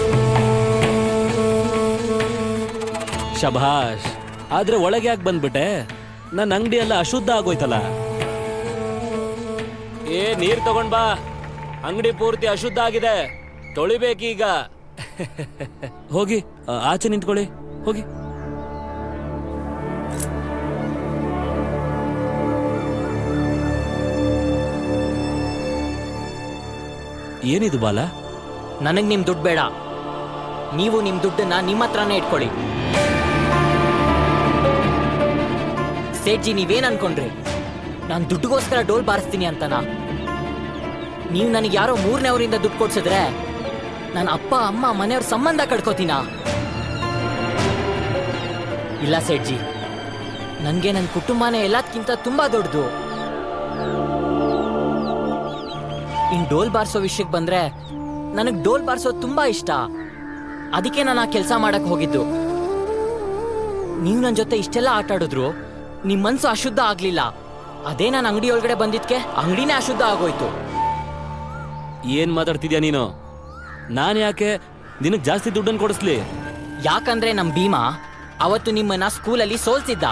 Speaker 9: ಶಭಾಷ್ ಆದ್ರೆ ಒಳಗೆ ಯಾಕೆ ಬಂದ್ಬಿಟ್ಟೆ ನನ್ನ ಅಂಗಡಿ ಎಲ್ಲ ಅಶುದ್ಧ ಆಗೋಯ್ತಲ್ಲ ಏ ನೀರ್ ತಗೊಂಡ್ ಬಾ ಅಂಗಡಿ ಪೂರ್ತಿ ಅಶುದ್ಧ ಆಗಿದೆ ತೊಳಿಬೇಕೀಗ ಹೋಗಿ ಆ, ಆಚೆ ನಿಂತ್ಕೊಳ್ಳಿ ಹೋಗಿ ಏನಿದು ಬಾಲ
Speaker 6: ನನಗ್ ನಿಮ್ ದುಡ್ಡು ಬೇಡ ನೀವು ನಿಮ್ ದುಡ್ಡನ್ನ ನಿಮ್ಮ ಹತ್ರನೇ ಇಟ್ಕೊಳ್ಳಿ ಸೇಠ್ಜಿ ನೀವೇನ್ ಅನ್ಕೊಂಡ್ರಿ ನಾನ್ ದುಡ್ಡುಗೋಸ್ಕರ ಡೋಲ್ ಬಾರಿಸ್ತೀನಿ ಅಂತನಾ ನೀವು ನನಗೆ ಯಾರೋ ಮೂರನೇವರಿಂದ ದುಡ್ಡು ಕೊಡ್ಸಿದ್ರೆ ನನ್ನ ಅಪ್ಪ ಅಮ್ಮ ಮನೆಯವ್ರ ಸಂಬಂಧ ಕಡ್ಕೋತೀನಾ ಇಲ್ಲ ಸೇಠ್ಜಿ ನನಗೆ ನನ್ನ ಕುಟುಂಬನೇ ಎಲ್ಲದಕ್ಕಿಂತ ತುಂಬಾ ದೊಡ್ಡದು ಇನ್ ಡೋಲ್ ಬಾರಿಸೋ ವಿಷಯಕ್ಕೆ ಬಂದ್ರೆ ನನಗ್ ಡೋಲ್ ಬಾರಿಸೋದು ತುಂಬಾ ಇಷ್ಟ ಅದಕ್ಕೆ ನಾನು ಆ ಕೆಲಸ ಮಾಡಕ್ ಹೋಗಿದ್ದು ನೀವು ನನ್ನ ಜೊತೆ ಇಷ್ಟೆಲ್ಲ ಆಟ ಆಡಿದ್ರು ನಿಮ್ ಮನ್ಸು ಅಶುದ್ಧ ಆಗ್ಲಿಲ್ಲ ಅದೇ ನಾನು ಅಂಗಡಿ ಒಳಗಡೆ ಬಂದಿದ್ಕೆ ಅಂಗಡಿನೇ ಅಶುದ್ಧ ಆಗೋಯ್ತು
Speaker 9: ಏನ್ ಮಾತಾಡ್ತಿದ್ಯಾ ನೀನು ನಾನು ಯಾಕೆ ನಿನಗ್ ಜಾಸ್ತಿ ದುಡ್ಡನ್ನು ಕೊಡಿಸ್ಲಿ
Speaker 6: ಯಾಕಂದ್ರೆ ನಮ್ ಭೀಮಾ ಅವತ್ತು ನಿಮ್ಮನ್ನ ಸ್ಕೂಲಲ್ಲಿ ಸೋಲ್ಸಿದ್ದ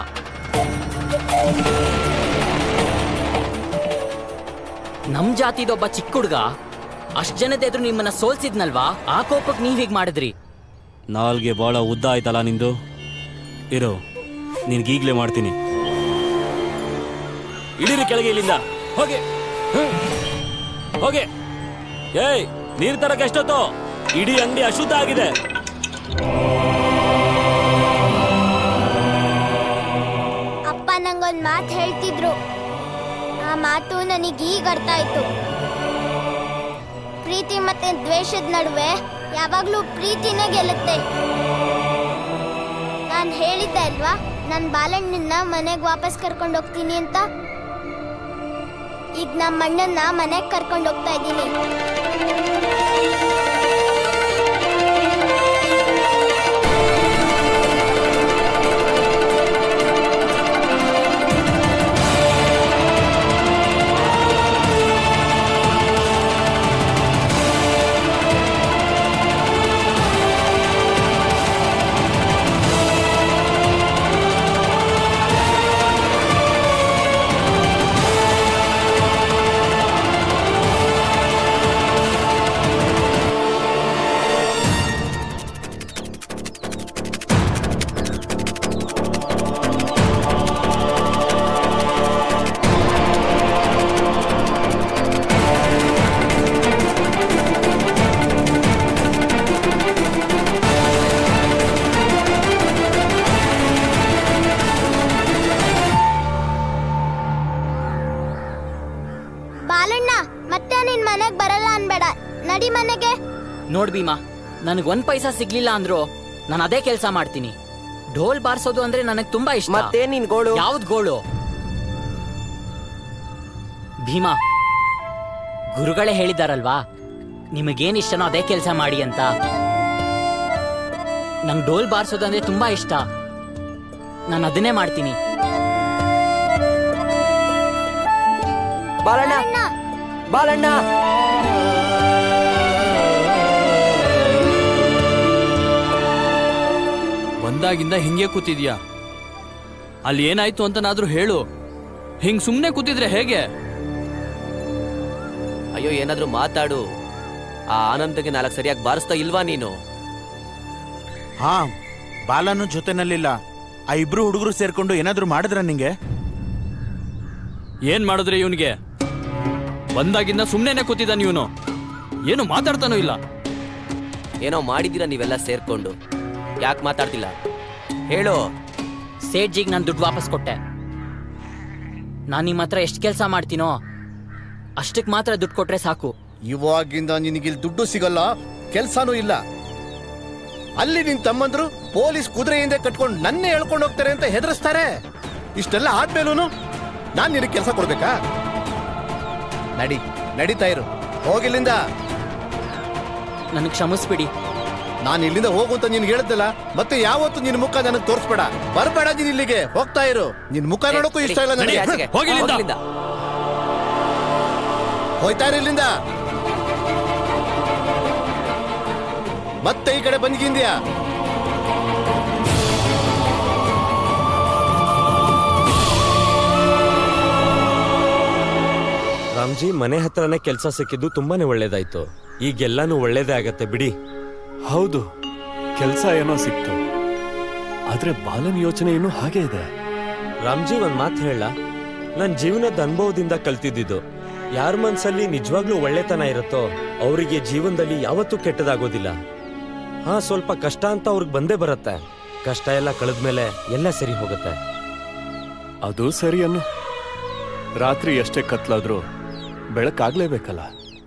Speaker 6: ನಮ್ ಜಾತಿದೊಬ್ಬ ಚಿಕ್ಕ ಹುಡ್ಗ ಅಷ್ಟ್ ಜನದ ಎದುರು ನಿಮ್ಮನ್ನ ಸೋಲ್ಸಿದ್ನಲ್ವಾ ಆ ಕೋಪಕ್ ನೀವ್ ಹೀಗ್ ಮಾಡಿದ್ರಿ
Speaker 9: ನಾಲ್ಗೆ ಬಹಳ ಉದ್ದ ಆಯ್ತಲ್ಲ ನಿಂದು ಇರೋ ನಿನ್ಗೀಗ್ಲೇ ಮಾಡ್ತೀನಿ ಇಳಿರಿ ಕೆಳಗೆ ಇಲ್ಲಿಂದ ಹೋಗಿ ಹ್ಮ್. ಹೋಗಿ ಏಯ್ ನೀರ್ ತರಕ್ಕೆ ಎಷ್ಟೊತ್ತು ಇಡೀ ಅಂಗಡಿ ಅಶುದ್ಧ ಆಗಿದೆ
Speaker 5: ಒಂದ್ ಮಾತು ಹೇಳ್ತಿದ್ರು ಆ ಮಾತು ನನಗೆ ಈಗ ಅರ್ಥ ಆಯ್ತು ಪ್ರೀತಿ ಮತ್ತೆ ದ್ವೇಷದ ನಡುವೆ ಯಾವಾಗ್ಲೂ ಪ್ರೀತಿನೇ ಗೆಲ್ಲುತ್ತೆ ನಾನ್ ಹೇಳಿದ್ದೆ ಅಲ್ವಾ ನನ್ ಬಾಲಣ್ಣನ್ನ ಮನೆಗ್ ವಾಪಸ್ ಕರ್ಕೊಂಡು ಹೋಗ್ತೀನಿ ಅಂತ ಈಗ ನಮ್ಮ ಅಣ್ಣನ್ನ ಮನೆಗ್ ಕರ್ಕೊಂಡು ಹೋಗ್ತಾ ಇದ್ದೀನಿ ಬಾಲಣ್ಣ ಮತ್ತೆ ನಿನ್ ಮನೆಗ್ ಬರಲ್ಲ ಅನ್ಬೇಡ ನಡಿ ಮನೆಗೆ
Speaker 6: ನೋಡ್ ಭೀಮಾ ನನಗ್ ಒಂದ್ ಪೈಸಾ ಸಿಗ್ಲಿಲ್ಲ ಅಂದ್ರು ನಾನು ಅದೇ ಕೆಲಸ ಮಾಡ್ತೀನಿ ಢೋಲ್ ಬಾರ್ಸೋದು ಅಂದ್ರೆ ನನಗ್ ತುಂಬಾ ಇಷ್ಟ
Speaker 4: ಮತ್ತೆ ನಿನ್ ಗೋಳು
Speaker 6: ಯಾವ್ದ್ ಗೋಳು ಭೀಮಾ ಗುರುಗಳೇ ಹೇಳಿದಾರಲ್ವಾ ನಿಮಗೇನ್ ಇಷ್ಟನೋ ಅದೇ ಕೆಲಸ ಮಾಡಿ ಅಂತ ನಂಗ್ ಡೋಲ್ ಬಾರ್ಸೋದು ಅಂದ್ರೆ ತುಂಬಾ ಇಷ್ಟ ನಾನು ಅದನ್ನೇ ಮಾಡ್ತೀನಿ
Speaker 4: ಬಾಲಣ್ಣ ಬಾಲಣ್ಣ
Speaker 12: ಬಂದಾಗಿಂದ ಹಿಂಗೆ ಕೂತಿದ್ಯಾ ಅಲ್ಲಿ ಏನಾಯ್ತು ಅಂತನಾದ್ರೂ ಹೇಳು ಹಿಂಗ್ ಸುಮ್ನೆ ಕೂತಿದ್ರೆ ಹೇಗೆ
Speaker 10: ಅಯ್ಯೋ ಏನಾದ್ರೂ ಮಾತಾಡು ಆ ಆನಂದಗೆ ನಾಲ್ಕು ಸರಿಯಾಗಿ ಬಾರಿಸ್ತಾ ಇಲ್ವಾ ನೀನು
Speaker 11: ಹಾ ಬಾಲನು ಜೊತೆನಲ್ಲಿಲ್ಲ ಆ ಇಬ್ರು ಹುಡುಗರು ಸೇರ್ಕೊಂಡು ಏನಾದ್ರೂ ಮಾಡಿದ್ರ ನಿಂಗೆ
Speaker 12: ಏನ್ ಮಾಡಿದ್ರೆ ಇವನಿಗೆ ಬಂದಾಗಿಂದ ಸುಮ್ನೆನೆ ಕೂತಿದ್ದಾನ ಇವನು ಏನು ಮಾತಾಡ್ತಾನೂ ಇಲ್ಲ
Speaker 10: ಏನೋ ಮಾಡಿದ್ದೀರಾ ನೀವೆಲ್ಲ ಸೇರ್ಕೊಂಡು ಯಾಕೆ ಮಾತಾಡ್ತಿಲ್ಲ ಹೇಳು
Speaker 6: ಸೇಠ್ಜಿಗ್ ನಾನು ದುಡ್ಡು ವಾಪಸ್ ಕೊಟ್ಟೆ ನಾನು ನಿಮ್ಮ ಹತ್ರ ಎಷ್ಟು ಕೆಲಸ ಮಾಡ್ತೀನೋ ಅಷ್ಟಕ್ಕೆ ಮಾತ್ರ ದುಡ್ಡು ಕೊಟ್ರೆ ಸಾಕು
Speaker 7: ಇವಾಗಿಂದ ನಿನಗಿಲ್ ದುಡ್ಡು ಸಿಗಲ್ಲ ಕೆಲ್ಸಾನೂ ಇಲ್ಲ ಅಲ್ಲಿ ನಿನ್ ತಮ್ಮಂದ್ರು ಪೊಲೀಸ್ ಕುದುರೆ ಹಿಂದೆ ಕಟ್ಕೊಂಡು ನನ್ನೇ ಹೇಳ್ಕೊಂಡು ಹೋಗ್ತಾರೆ ಅಂತ ಹೆದರ್ಸ್ತಾರೆ ಇಷ್ಟೆಲ್ಲ ಆದ್ಮೇಲೂನು ನಾನ್ ನಿನಗೆ ಕೆಲಸ ಕೊಡ್ಬೇಕಾ ನಡಿ ನಡೀತಾ ಇರು ಹೋಗಿಲ್ಲಿಂದ
Speaker 6: ನನಗೆ ಕ್ಷಮಿಸ್ಬಿಡಿ
Speaker 7: ನಾನು ಇಲ್ಲಿಂದ ಹೋಗು ಅಂತ ನೀನ್ ಹೇಳಿದ್ದಲ್ಲ ಮತ್ತೆ ಯಾವತ್ತು ನಿನ್ ಮುಖ ನನಗೆ ತೋರಿಸ್ಬೇಡ ಬರ್ಬೇಡ ನೀನ್ ಇಲ್ಲಿಗೆ ಹೋಗ್ತಾ ಇರು ನಿನ್ ಮುಖ ನೋಡಕ್ಕೂ ಇಷ್ಟ ಇಲ್ಲ
Speaker 10: ನಡಿ
Speaker 7: ನನಗೆ
Speaker 10: ಆಚೆಗೆ.
Speaker 7: ಹೋಗಿಲ್ಲಿಂದ
Speaker 10: ಹೋಗಿಲ್ಲಿಂದ.
Speaker 7: ಹೋಯ್ತಾ ಇರು ಇಲ್ಲಿಂದ ಮತ್ತೆ ಈ ಕಡೆ ಬಂದ್ಗಿಂದ್ಯಾ
Speaker 15: ರಾಮ್ಜಿ ಮನೆ ಹತ್ರನೇ ಕೆಲಸ ಸಿಕ್ಕಿದ್ದು ತುಂಬಾನೇ ಒಳ್ಳೇದಾಯ್ತು ಈಗೆಲ್ಲಾನು ಒಳ್ಳೇದೇ ಆಗತ್ತೆ ಬಿಡಿ
Speaker 8: ಹೌದು ಕೆಲಸ ಏನೋ ಸಿಕ್ತು ಆದ್ರೆ ಬಾಲನ್ ಯೋಚನೆ ಇನ್ನೂ ಹಾಗೆ ಇದೆ
Speaker 15: ರಾಮ್ಜಿ ಒಂದ್ ಮಾತು ಹೇಳ ನನ್ ಜೀವನದ ಅನುಭವದಿಂದ ಕಲ್ತಿದ್ದಿದ್ದು ಯಾರ ಮನ್ಸಲ್ಲಿ ನಿಜವಾಗ್ಲೂ ಒಳ್ಳೆತನ ಇರುತ್ತೋ ಅವರಿಗೆ ಜೀವನದಲ್ಲಿ ಯಾವತ್ತೂ ಕೆಟ್ಟದಾಗೋದಿಲ್ಲ ಹಾ ಸ್ವಲ್ಪ ಕಷ್ಟ ಅಂತ ಅವ್ರಿಗೆ ಬಂದೇ ಬರತ್ತೆ ಕಷ್ಟ ಎಲ್ಲ ಕಳೆದ್ಮೇಲೆ ಎಲ್ಲ ಸರಿ ಹೋಗುತ್ತೆ
Speaker 8: ಅದು ಸರಿ ಅನ್ನು ರಾತ್ರಿ ಎಷ್ಟೇ ಕತ್ಲಾದ್ರೂ ಬೆಳಕಾಗ್ಲೇಬೇಕಲ್ಲ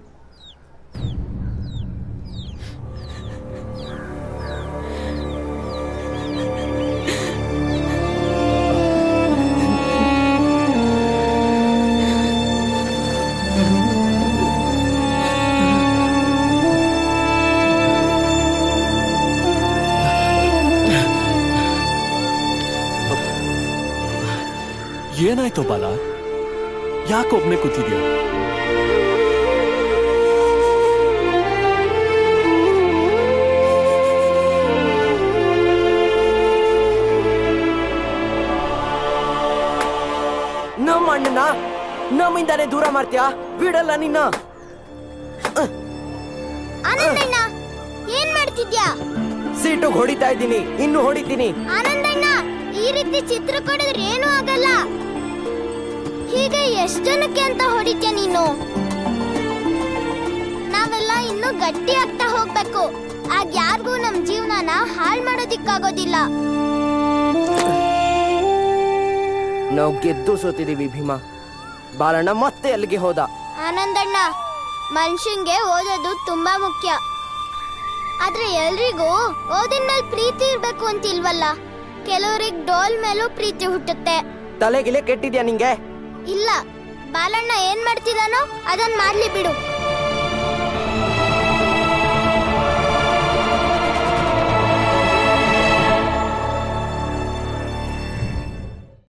Speaker 8: ಏನಾಯ್ತು ಬಾಲ ಯಾಕೊಬ್ನೇ ಕೂತಿದ್ಯಾ
Speaker 4: ನಮ್ಮ ಅಣ್ಣನ ನಮ್ಮಿಂದಾನೆ ದೂರ ಮಾಡ್ತೀಯಾ ಬಿಡಲ್ಲ ನಿನ್ನ
Speaker 5: ಆನಂದಣ್ಣ ಏನ್ ಮಾಡ್ತಿದ್ಯಾ
Speaker 4: ಸೀಟು ಹೊಡಿತಾ ಇದ್ದೀನಿ ಇನ್ನು ಹೊಡಿತೀನಿ
Speaker 5: ಆನಂದಣ್ಣ ಈ ರೀತಿ ಚಿತ್ರ ಕೊಡಿದ್ರೆ ಏನೂ ಆಗಲ್ಲ ಹೀಗೆ ಎಷ್ಟ್ ಜನಕ್ಕೆ ಅಂತ ಹೊಡಿತ್ಯ ನೀನು ನಾವೆಲ್ಲ ಇನ್ನು ಗಟ್ಟಿ ಆಗ್ತಾ ಹೋಗ್ಬೇಕು ಆಗ ಯಾರಿಗೂ ನಮ್ ಜೀವನನ ಹಾಳ್ ಮಾಡೋದಿಕ್ಕಾಗೋದಿಲ್ಲ
Speaker 4: ನಾವು ಗೆದ್ದು ಸೋತಿದೀವಿ ಭೀಮಾ ಬಾಲಣ್ಣ ಮತ್ತೆ ಅಲ್ಲಿಗೆ ಹೋದ
Speaker 5: ಆನಂದಣ್ಣ ಮನುಷ್ಯಂಗೆ ಓದೋದು ತುಂಬಾ ಮುಖ್ಯ ಆದ್ರೆ ಎಲ್ರಿಗೂ ಓದಿನ ಮೇಲೆ ಪ್ರೀತಿ ಇರ್ಬೇಕು ಅಂತಿಲ್ವಲ್ಲ ಕೆಲವ್ರಿಗೆ ಡೋಲ್ ಮೇಲೂ ಪ್ರೀತಿ ಹುಟ್ಟುತ್ತೆ
Speaker 4: ತಲೆಗಿಲೆ ಕೆಟ್ಟಿದ್ಯಾ ನಿಂಗೆ
Speaker 5: ಇಲ್ಲ ಬಾಲಣ್ಣ ಏನ್ ಮಾಡ್ತಿದಾನೋ ಅದನ್ ಮಾಡ್ಲಿ ಬಿಡು